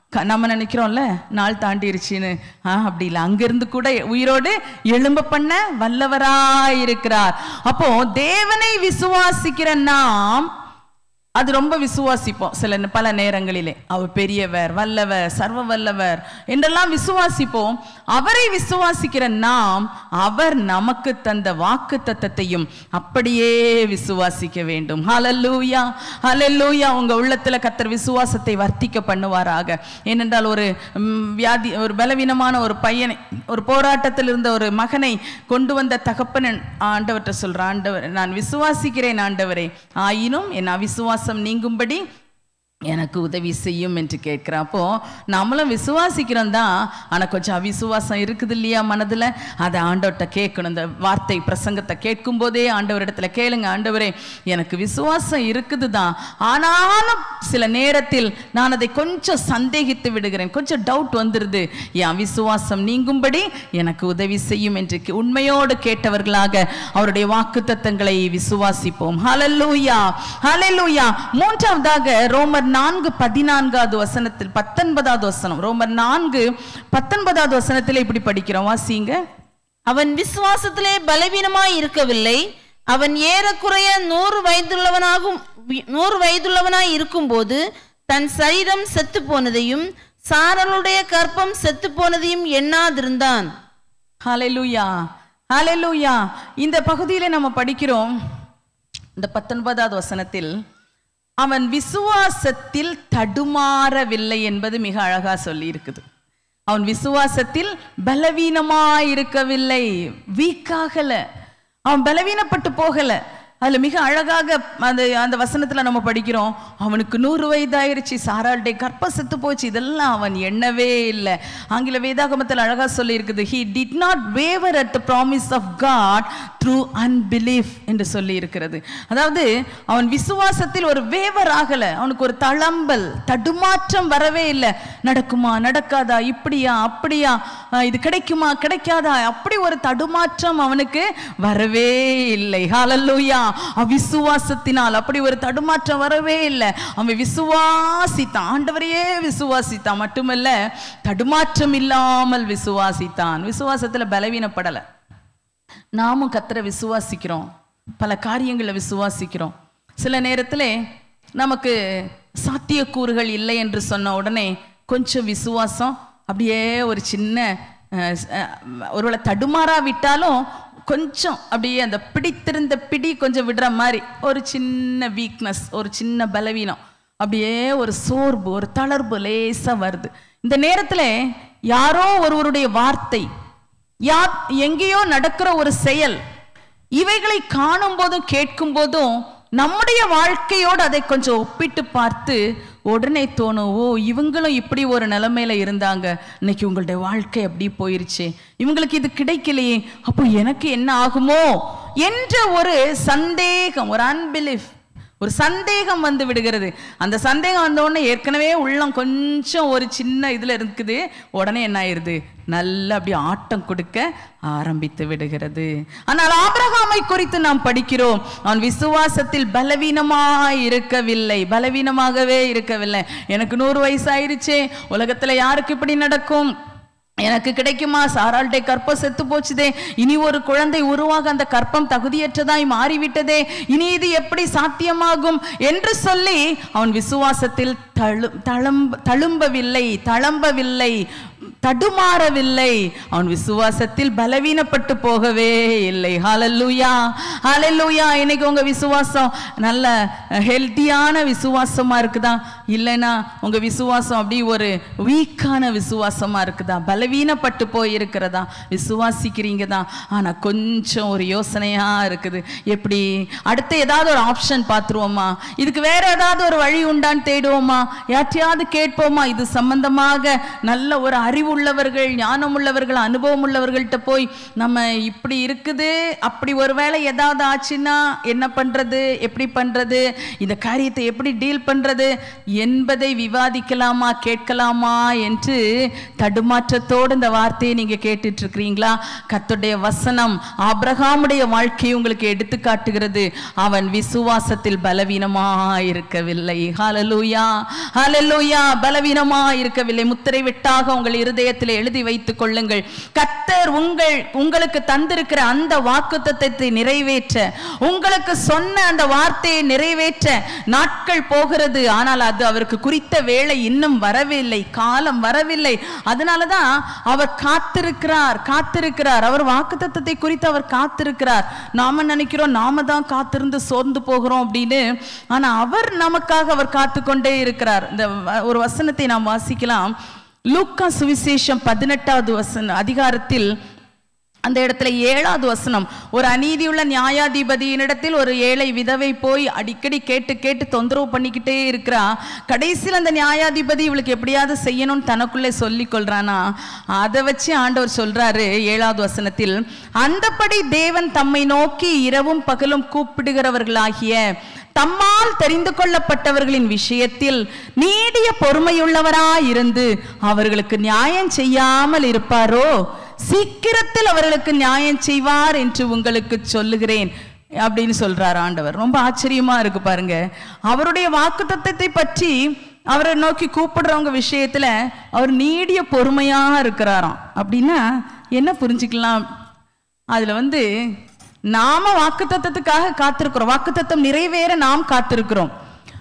க- நம்ம நினைக்கிறோம்ல நாள் தாண்டிருச்சுன்னு ஆ அப்படி இல்லை அங்கிருந்து கூட உயிரோடு எழும்ப பண்ண வல்லவராயிருக்கிறார் அப்போ தேவனை விசுவாசிக்கிற நாம் அது ரொம்ப விசுவாசிப்போம் சில ந- பல நேரங்களிலே அவர் பெரியவர் வல்லவர் சர்வ வல்லவர் என்றெல்லாம் விசுவாசிப்போம் அவரை விசுவாசிக்கிற நாம் அவர் நமக்கு தந்த வாக்கு தத்தத்தையும் அப்படியே விசுவாசிக்க வேண்டும் ஹalleluya ஹalleluya உங்க உள்ளத்துல கத்தர் விசுவாசத்தை வர்த்திக்க பண்ணுவாராக ஏனென்றால் ஒரு ம், வியாதி ஒரு பலவீனமான ஒரு பையனை ஒரு போராட்டத்தில் இருந்த ஒரு மகனை கொண்டு வந்த தகப்பனன் ஆண்டவர்கிட்ட சொல்ற ஆண்டவர் நான் விசுவாசிக்கிறேன் ஆண்டவரே ஆயினும் என் அவிசுவாசம் நீங்கும்படி எனக்கு உதவி செய்யும் என்று கேட்கிறேன் அப்போ நம்மளும் விசுவாசிக்கிறோம் தான் ஆனால் கொஞ்சம் அவிசுவாசம் இருக்குது இல்லையா மனதில் அதை ஆண்டவர்கிட்ட கேட்கணும் இந்த வார்த்தை பிரசங்கத்தை கேட்கும் போதே ஆண்டவரிடத்துல கேளுங்க ஆண்டவரே எனக்கு விசுவாசம் இருக்குது தான் ஆனாலும் சில நேரத்தில் நான் அதை கொஞ்சம் சந்தேகித்து விடுகிறேன் கொஞ்சம் டவுட் வந்துடுது என் அவிசுவாசம் நீங்கும்படி எனக்கு உதவி செய்யும் என்று கே- உண்மையோடு கேட்டவர்களாக அவருடைய வாக்குத்தத்தங்களை விசுவாசிப்போம் ஹalleluya ஹalleluya மூன்றாவதாக ரோமர் நான்கு பதினான்காவது வசனத்தில் பத்தொன்பதாவது வசனம் ரோமர் நான்கு பத்தொன்பதாவது வசனத்தில் இப்படி படிக்கிறோம் வாசிங்க அவன் விசுவாசத்திலே பலவீனமாய் இருக்கவில்லை அவன் ஏறக்குறைய நூறு வயதுள்ளவனாகும் நூறு வயதுள்ளவனாய் இருக்கும்போது தன் சரீரம் செத்து போனதையும் சாரலுடைய கற்பம் செத்து போனதையும் எண்ணாதிருந்தான் ஹalleluya ஹalleluya இந்த பகுதியில நம்ம படிக்கிறோம் இந்த பத்தொன்பதாவது வசனத்தில் அவன் விசுவாசத்தில் தடுமாறவில்லை என்பது மிக அழகா சொல்லி இருக்குது அவன் விசுவாசத்தில் பலவீனமாயிருக்கவில்லை வீக்காகல அவன் பலவீனப்பட்டு போகல அதுல மிக அழகாக அந்த அந்த வசனத்துல நம்ம படிக்கிறோம் அவனுக்கு நூறு வயதாயிருச்சு சாராளுடைய கற்ப செத்து போச்சு இதெல்லாம் அவன் எண்ணவே இல்லை ஆங்கில வேதாகமத்தில் அழகா சொல்லி இருக்குது he did not waver at the promise of god through unbelief என்று சொல்லி இருக்கிறது அதாவது அவன் விசுவாசத்தில் ஒரு வேவர் ஆகல அவனுக்கு ஒரு தளம்பல் தடுமாற்றம் வரவே இல்லை நடக்குமா நடக்காதா இப்படியா அப்படியா அஹ் இது கிடைக்குமா கிடைக்காதா அப்படி ஒரு தடுமாற்றம் அவனுக்கு வரவே இல்லை ஹalleluya அவிசுவாசத்தினால் அப்படி ஒரு தடுமாற்றம் வரவே இல்லை அவன் விசுவாசித்தான் ஆண்டவரையே விசுவாசித்தான் மட்டுமல்ல தடுமாற்றம் இல்லாமல் விசுவாசித்தான் விசுவாசத்துல பலவீனப்படலை நாமும் கத்தரை விசுவாசிக்கிறோம் பல காரியங்களை விசுவாசிக்கிறோம் சில நேரத்தில் நமக்கு சாத்தியக்கூறுகள் இல்லை என்று சொன்ன உடனே கொஞ்சம் விசுவாசம் அப்படியே ஒரு சின்ன அஹ், அஹ், ஒருவேளை தடுமாறா விட்டாலும் கொஞ்சம் அப்படியே அந்த பிடித்திருந்த பிடி கொஞ்சம் விடுற மாதிரி ஒரு சின்ன வீக்னஸ் ஒரு சின்ன பலவீனம் அப்படியே ஒரு சோர்வு ஒரு தளர்வு லேசா வருது இந்த நேரத்துல யாரோ ஒருவருடைய வார்த்தை யா எங்கேயோ நடக்கிற ஒரு செயல் இவைகளை காணும் போதும் கேட்கும் போதும் நம்முடைய வாழ்க்கையோடு அதை கொஞ்சம் ஒப்பிட்டு பார்த்து உடனே தோணும் ஓ இவங்களும் இப்படி ஒரு நிலைமையில இருந்தாங்க இன்னைக்கு உங்களுடைய வாழ்க்கை அப்படி போயிருச்சு இவங்களுக்கு இது கிடைக்கலையே அப்போ எனக்கு என்ன ஆகுமோ என்ற ஒரு சந்தேகம் ஒரு அன்பிலிஃப் ஒரு சந்தேகம் வந்து விடுகிறது அந்த சந்தேகம் வந்த உடனே ஏற்கனவே உள்ளம் கொஞ்சம் ஒரு சின்ன இதுல இருக்குது உடனே என்ன ஆயிருது நல்லா அப்படி ஆட்டம் கொடுக்க ஆரம்பித்து விடுகிறது ஆனால் ஆபிரகாமை குறித்து நாம் படிக்கிறோம் அவன் விசுவாசத்தில் பலவீனமாய் இருக்கவில்லை பலவீனமாகவே இருக்கவில்லை எனக்கு நூறு வயசு ஆயிருச்சே உலகத்துல யாருக்கு இப்படி நடக்கும் எனக்கு கிடைக்குமா சாராளுடைய கற்பம் செத்து போச்சுதே இனி ஒரு குழந்தை உருவாக அந்த கற்பம் தகுதியற்றதாய் மாறிவிட்டதே இனி இது எப்படி சாத்தியமாகும் என்று சொல்லி அவன் விசுவாசத்தில் தழு தளம்ப தழும்பவில்லை தளம்பவில்லை தடுமாறவில்லை அவன் விசுவாசத்தில் பலவீனப்பட்டு போகவே இல்லை ஹalleluya ஹalleluya இன்னைக்கு உங்க விசுவாசம் நல்ல ஹெல்த்தியான விசுவாசமா இருக்குதா இல்லைன்னா உங்க விசுவாசம் அப்படி ஒரு வீக்கான விசுவாசமா இருக்குதா பலவீனப்பட்டு போய் இருக்கிறதா விசுவாசிக்கிறீங்க தான் ஆனா கொஞ்சம் ஒரு யோசனையா இருக்குது எப்படி அடுத்து ஏதாவது ஒரு ஆப்ஷன் பார்த்துருவோமா இதுக்கு வேற ஏதாவது ஒரு வழி உண்டான்னு தேடுவோமா யார்ட்டையாவது கேட்போமா இது சம்பந்தமாக நல்ல ஒரு அறிவு அறிவு உள்ளவர்கள் ஞானம் உள்ளவர்கள் அனுபவம் உள்ளவர்கள்ட்ட போய் நம்ம இப்படி இருக்குது அப்படி ஒருவேளை ஏதாவது ஆச்சுன்னா என்ன பண்றது எப்படி பண்றது இந்த காரியத்தை எப்படி டீல் பண்றது என்பதை விவாதிக்கலாமா கேட்கலாமா என்று தடுமாற்றத்தோடு இந்த வார்த்தையை நீங்க கேட்டுட்டு இருக்கிறீங்களா கர்த்தருடைய வசனம் ஆபிரகாமுடைய வாழ்க்கையை உங்களுக்கு எடுத்து காட்டுகிறது அவன் விசுவாசத்தில் பலவீனமா இருக்கவில்லை ஹalleluya ஹalleluya பலவீனமா இருக்கவில்லை முத்திரை விட்டாக உங்கள் இருதயத்தில் எழுதி வைத்துக் கொள்ளுங்கள் கர்த்தர் உங்கள் உங்களுக்கு தந்திருக்கிற அந்த வாக்குத்தத்தத்தை நிறைவேற்ற உங்களுக்கு சொன்ன அந்த வார்த்தையை நிறைவேற்ற நாட்கள் போகிறது ஆனால் அது அவருக்கு குறித்த வேலை இன்னும் வரவில்லை காலம் வரவில்லை அதனாலதான் அவர் காத்திருக்கிறார் காத்திருக்கிறார் அவர் வாக்குத்தத்தத்தை குறித்து அவர் காத்திருக்கிறார் நாம நினைக்கிறோம் நாம தான் காத்திருந்து சோர்ந்து போகிறோம் அப்படின்னு ஆனா அவர் நமக்காக அவர் காத்து கொண்டே இருக்கிறார் இந்த வ- ஒரு வசனத்தை நாம் வாசிக்கலாம் லூக்கா சுவிசேஷம் பதினெட்டாவது வசன அதிகாரத்தில் அந்த இடத்துல ஏழாவது வசனம் ஒரு அநீதியுள்ள நியாயாதிபதியினிடத்தில் ஒரு ஏழை விதவை போய் அடிக்கடி கேட்டு கேட்டு தொந்தரவு பண்ணிக்கிட்டே இருக்கிறா கடைசியில் அந்த நியாயாதிபதி இவளுக்கு எப்படியாவது செய்யணும்னு தனக்குள்ளே சொல்லி கொள்றானா அதை வச்சு ஆண்டவர் சொல்றாரு ஏழாவது வசனத்தில் அந்தபடி தேவன் தம்மை நோக்கி இரவும் பகலும் கூப்பிடுகிறவர்களாகிய தம்மால் தெரிந்து கொள்ளப்பட்டவர்களின் விஷயத்தில் நீடிய பொறுமையுள்ளவராயிருந்து அவர்களுக்கு நியாயம் செய்யாமல் இருப்பாரோ சீக்கிரத்தில் அவர்களுக்கு நியாயம் செய்வார் என்று உங்களுக்கு சொல்லுகிறேன் அப்படின்னு சொல்றார் ஆண்டவர் ரொம்ப ஆச்சரியமா இருக்கு பாருங்க அவருடைய வாக்குத்தத்தத்தை பற்றி அவரை நோக்கி கூப்பிடுறவங்க விஷயத்துல அவர் நீடிய பொறுமையா இருக்கிறாராம் அப்படின்னா என்ன புரிஞ்சுக்கலாம் அதுல வந்து நாம வாக்குத்தத்தத்துக்காக காத்திருக்கிறோம் வாக்குத்தத்தம் நிறைவேற நாம் காத்திருக்கிறோம்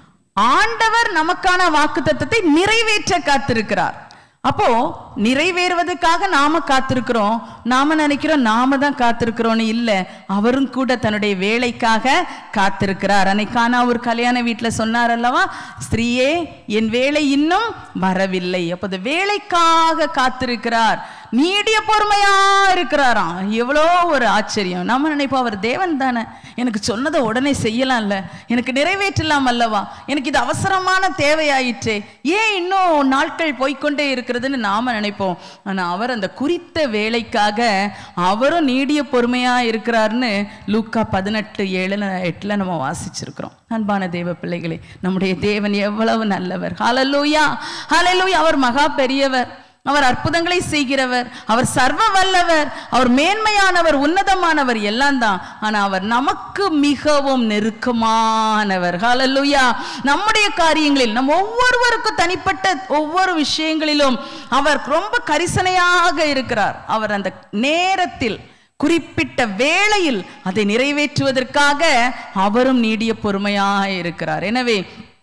ஆண்டவர் நமக்கான வாக்குத்தத்தத்தை நிறைவேற்ற காத்திருக்கிறார் அப்போ நிறைவேறுவதற்காக நாம காத்திருக்கிறோம் நாம நினைக்கிறோம் நாம தான் காத்திருக்கிறோம்னு இல்ல அவரும் கூட தன்னுடைய வேலைக்காக காத்திருக்கிறார் அன்னைக்கான ஒரு கல்யாண வீட்டுல சொன்னார் அல்லவா ஸ்திரீயே என் வேலை இன்னும் வரவில்லை அப்போ அந்த வேலைக்காக காத்திருக்கிறார் நீடிய பொறுமையா இருக்கிறாராம் எவ்வளோ ஒரு ஆச்சரியம் நம்ம நினைப்போம் அவர் தேவன் தானே எனக்கு சொன்னதை உடனே செய்யலாம்ல எனக்கு நிறைவேற்றலாம் அல்லவா எனக்கு இது அவசரமான தேவையாயிற்றே ஏன் இன்னும் நாட்கள் போய்க்கொண்டே இருக்கிறதுன்னு நாம நினைப்போம் ஆனா அவர் அந்த குறித்த வேலைக்காக அவரும் நீடிய பொறுமையா இருக்கிறாருன்னு லூக்கா பதினெட்டு ஏழுல எட்டுல நம்ம வாசிச்சிருக்கிறோம் அன்பான தேவ பிள்ளைகளே நம்முடைய தேவன் எவ்வளவு நல்லவர் ஹalleluya ஹalleluya அவர் மகா பெரியவர் அவர் அற்புதங்களை செய்கிறவர் அவர் சர்வ வல்லவர் அவர் மேன்மையானவர் உன்னதமானவர் எல்லாம் தான் ஆனா அவர் நமக்கு மிகவும் நெருக்கமானவர் ஹalleluya நம்முடைய காரியங்களில் நம் ஒவ்வொருவருக்கும் தனிப்பட்ட ஒவ்வொரு விஷயங்களிலும் அவர் ரொம்ப கரிசனையாக இருக்கிறார் அவர் அந்த நேரத்தில் குறிப்பிட்ட வேளையில் அதை நிறைவேற்றுவதற்காக அவரும் நீடிய பொறுமையாக இருக்கிறார் எனவே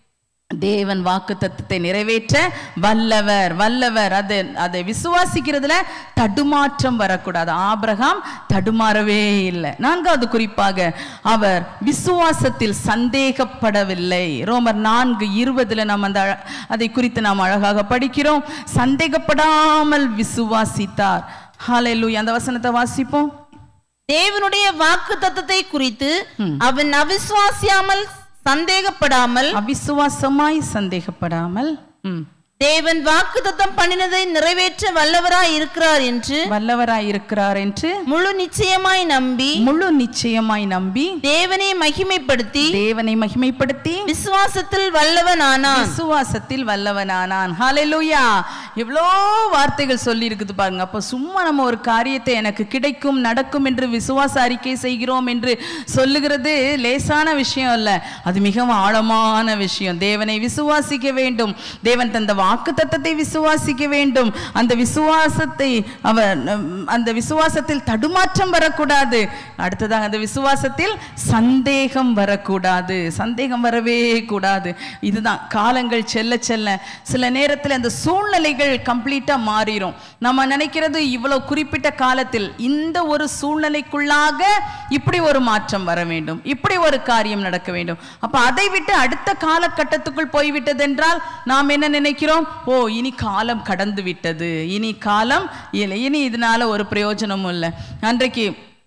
தேவன் வாக்கு தத்துவத்தை நிறைவேற்ற வல்லவர் வல்லவர் அதை அதை விசுவாசிக்கிறதுல தடுமாற்றம் வரக்கூடாது ஆபிரகாம் தடுமாறவே இல்லை நான்காவது குறிப்பாக அவர் விசுவாசத்தில் சந்தேகப்படவில்லை ரோமர் நான்கு இருபதுல நாம் அந்த அழ- அதை குறித்து நாம் அழகாக படிக்கிறோம் சந்தேகப்படாமல் விசுவாசித்தார் ஹalleluya அந்த வசனத்தை வாசிப்போம் தேவனுடைய வாக்கு தத்தத்தை குறித்து அவன் அவிசுவாசியாமல் சந்தேகப்படாமல் அவிசுவாசமாய் சந்தேகப்படாமல் ம், தேவன் வாக்கு தத்தம் பண்ணினதை நிறைவேற்ற வல்லவராய் இருக்கிறார் என்று வல்லவராய் இருக்கிறார் என்று முழு நிச்சயமாய் நம்பி முழு நிச்சயமாய் நம்பி தேவனை மகிமைப்படுத்தி தேவனை மகிமைப்படுத்தி விசுவாசத்தில் வல்லவனானான் விசுவாசத்தில் வல்லவனானான் ஹalleluya எவ்வளோ வார்த்தைகள் சொல்லி இருக்குது பாருங்க அப்போ சும்மா நம்ம ஒரு காரியத்தை எனக்கு கிடைக்கும் நடக்கும் என்று விசுவாச அறிக்கை செய்கிறோம் என்று சொல்லுகிறது லேசான விஷயம் அல்ல அது மிகவும் ஆழமான விஷயம் தேவனை விசுவாசிக்க வேண்டும் தேவன் தந்த வாக்கு தத்தத்தை விசுவாசிக்க வேண்டும் அந்த விசுவாசத்தை அவர் நம், அந்த விசுவாசத்தில் தடுமாற்றம் வரக்கூடாது அடுத்ததாக அந்த விசுவாசத்தில் சந்தேகம் வரக்கூடாது சந்தேகம் வரவே கூடாது இதுதான் காலங்கள் செல்ல செல்ல சில நேரத்தில் அந்த சூழ்நிலைகள் கம்ப்ளீட்டாக மாறிடும் நம்ம நினைக்கிறது இவ்வளோ குறிப்பிட்ட காலத்தில் இந்த ஒரு சூழ்நிலைக்குள்ளாக இப்படி ஒரு மாற்றம் வர வேண்டும் இப்படி ஒரு காரியம் நடக்க வேண்டும் அப்போ அதை விட்டு அடுத்த காலகட்டத்துக்குள் போய்விட்டது என்றால் நாம் என்ன நினைக்கிறோம் ஓ இனி காலம் கடந்து விட்டது இனி காலம் இல்லை இனி இதனால ஒரு பிரயோஜனமும் இல்லை அன்றைக்கு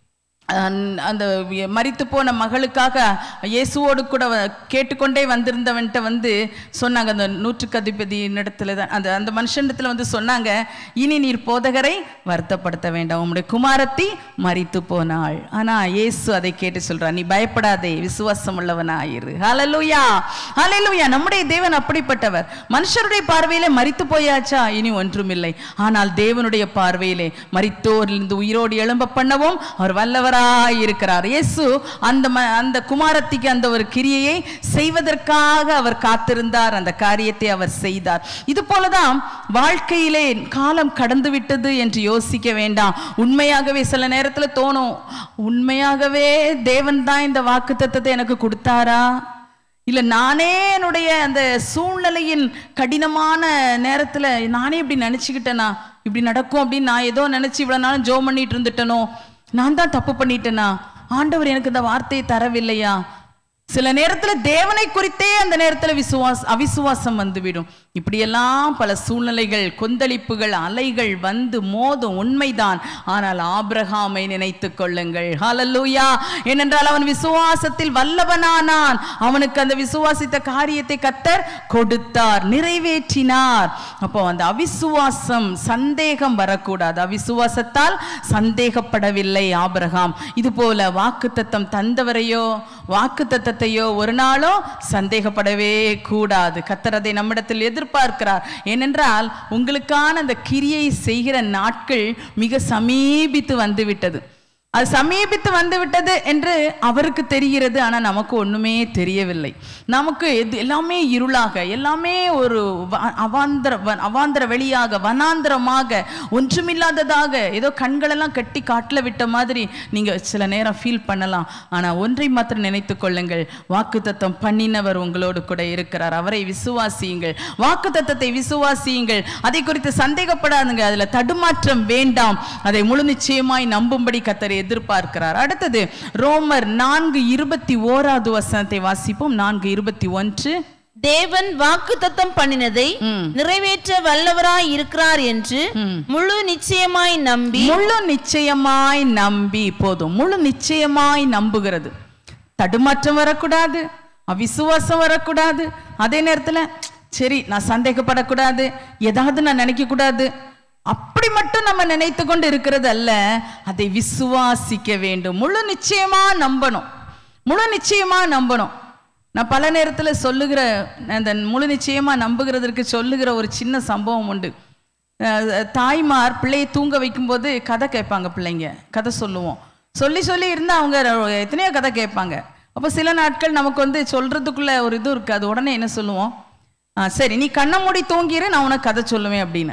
அந்- அந்த மரித்து போன மகளுக்காக இயேசுவோடு கூட வ- கேட்டுக்கொண்டே வந்திருந்தவன்ட்ட வந்து சொன்னாங்க அந்த நூற்றுக்கு அதிபதி இடத்துல தான் அந்த அந்த மனுஷனிடத்துல வந்து சொன்னாங்க இனி நீர் போதகரை வருத்தப்படுத்த வேண்டாம் உம்முடைய குமாரத்தி மரித்து போனாள் ஆனா இயேசு அதை கேட்டு சொல்றார் நீ பயப்படாதே விசுவாசம் உள்ளவனாயிரு ஹalleluya ஹalleluya நம்முடைய தேவன் அப்படிப்பட்டவர் மனுஷருடைய பார்வையிலே மரித்து போயாச்சா இனி ஒன்றுமில்லை ஆனால் தேவனுடைய பார்வையிலே மரித்தோரிலிருந்து உயிரோடு எழும்ப பண்ணவும் அவர் வல்லவராய் இருக்கிறார் இயேசு அந்த ம- அந்த குமாரத்திக்கு அந்த ஒரு கிரியையை செய்வதற்காக அவர் காத்திருந்தார் அந்த காரியத்தை அவர் செய்தார் இது போலதான் வாழ்க்கையிலே காலம் கடந்து விட்டது என்று யோசிக்க வேண்டாம் உண்மையாகவே சில நேரத்துல தோணும் உண்மையாகவே தேவன் தான் இந்த வாக்கு எனக்கு கொடுத்தாரா இல்ல நானே என்னுடைய அந்த சூழ்நிலையின் கடினமான நேரத்துல நானே இப்படி நினைச்சுக்கிட்டேனா இப்படி நடக்கும் அப்படின்னு நான் ஏதோ நினைச்சு இவ்வளவு நாளும் ஜோ பண்ணிட்டு இருந்துட்டனோ நான் தான் தப்பு பண்ணிட்டேனா ஆண்டவர் எனக்கு இந்த வார்த்தையை தரவில்லையா சில நேரத்துல தேவனை குறித்தே அந்த நேரத்துல விசுவாஸ் அவிசுவாசம் வந்துவிடும் இப்படியெல்லாம் பல சூழ்நிலைகள் கொந்தளிப்புகள் அலைகள் வந்து மோதும் உண்மைதான் ஆனால் ஆபிரகாமை நினைத்துக் கொள்ளுங்கள் ஹalleluya ஏனென்றால் அவன் விசுவாசத்தில் வல்லவனானான் அவனுக்கு அந்த விசுவாசித்த காரியத்தை கத்தர் கொடுத்தார் நிறைவேற்றினார் அப்போ அந்த அவிசுவாசம் சந்தேகம் வரக்கூடாது அவிசுவாசத்தால் சந்தேகப்படவில்லை ஆபிரகாம் இது போல வாக்குத்தத்தம் தந்தவரையோ வாக்குத்தத்தத்தையோ ஒரு நாளும் சந்தேகப்படவே கூடாது கத்தர் அதை நம்மிடத்தில் எதிர்பார்க்கிறார் ஏனென்றால் உங்களுக்கான அந்த கிரியை செய்கிற நாட்கள் மிக சமீபித்து வந்துவிட்டது அது சமீபித்து வந்து விட்டது என்று அவருக்கு தெரிகிறது ஆனால் நமக்கு ஒண்ணுமே தெரியவில்லை நமக்கு எது எல்லாமே இருளாக எல்லாமே ஒரு வ- அவாந்தர வ- அவாந்தர வெளியாக வனாந்தரமாக ஒன்றுமில்லாததாக ஏதோ கண்களெல்லாம் கட்டி காட்டில் விட்ட மாதிரி நீங்க சில நேரம் ஃபீல் பண்ணலாம் ஆனா ஒன்றை மாத்திரம் நினைத்து கொள்ளுங்கள் வாக்குத்தத்தம் பண்ணினவர் உங்களோடு கூட இருக்கிறார் அவரை விசுவாசியுங்கள் வாக்குத்தத்தத்தை விசுவாசியுங்கள் அதை குறித்து சந்தேகப்படாதுங்க அதுல தடுமாற்றம் வேண்டாம் அதை முழு நிச்சயமாய் நம்பும்படி கத்தர் எதிர்பார்க்கிறார் அடுத்தது ரோமர் நான்கு இருபத்தி ஓராவது வசனத்தை வாசிப்போம் நான்கு இருபத்தி ஒன்று தேவன் வாக்குத்தத்தம் பண்ணினதை ம். நிறைவேற்ற வல்லவராய் இருக்கிறார் என்று முழு நிச்சயமாய் நம்பி முழு நிச்சயமாய் நம்பி போதும் முழு நிச்சயமாய் நம்புகிறது தடுமாற்றம் வரக்கூடாது அவிசுவாசம் வரக்கூடாது அதே நேரத்துல சரி நான் சந்தேகப்படக்கூடாது ஏதாவது நான் நினைக்க கூடாது அப்படி மட்டும் நம்ம நினைத்து கொண்டு இருக்கிறது அல்ல அதை விசுவாசிக்க வேண்டும் முழு நிச்சயமா நம்பணும் முழு நிச்சயமா நம்பணும் நான் பல நேரத்துல சொல்லுகிற அந்த முழு நிச்சயமா நம்புகிறதற்கு சொல்லுகிற ஒரு சின்ன சம்பவம் உண்டு அஹ் தாய்மார் பிள்ளையை தூங்க வைக்கும்போது கதை கேட்பாங்க பிள்ளைங்க கதை சொல்லுவோம் சொல்லி சொல்லி இருந்தா அவங்க எத்தனையோ கதை கேட்பாங்க அப்போ சில நாட்கள் நமக்கு வந்து சொல்றதுக்குள்ள ஒரு இது இருக்காது உடனே என்ன சொல்லுவோம் "ஆ, சரி நீ கண்ணை மூடி தூங்கிரு நான் உனக்கு கதை சொல்லுவேன் அப்படின்னு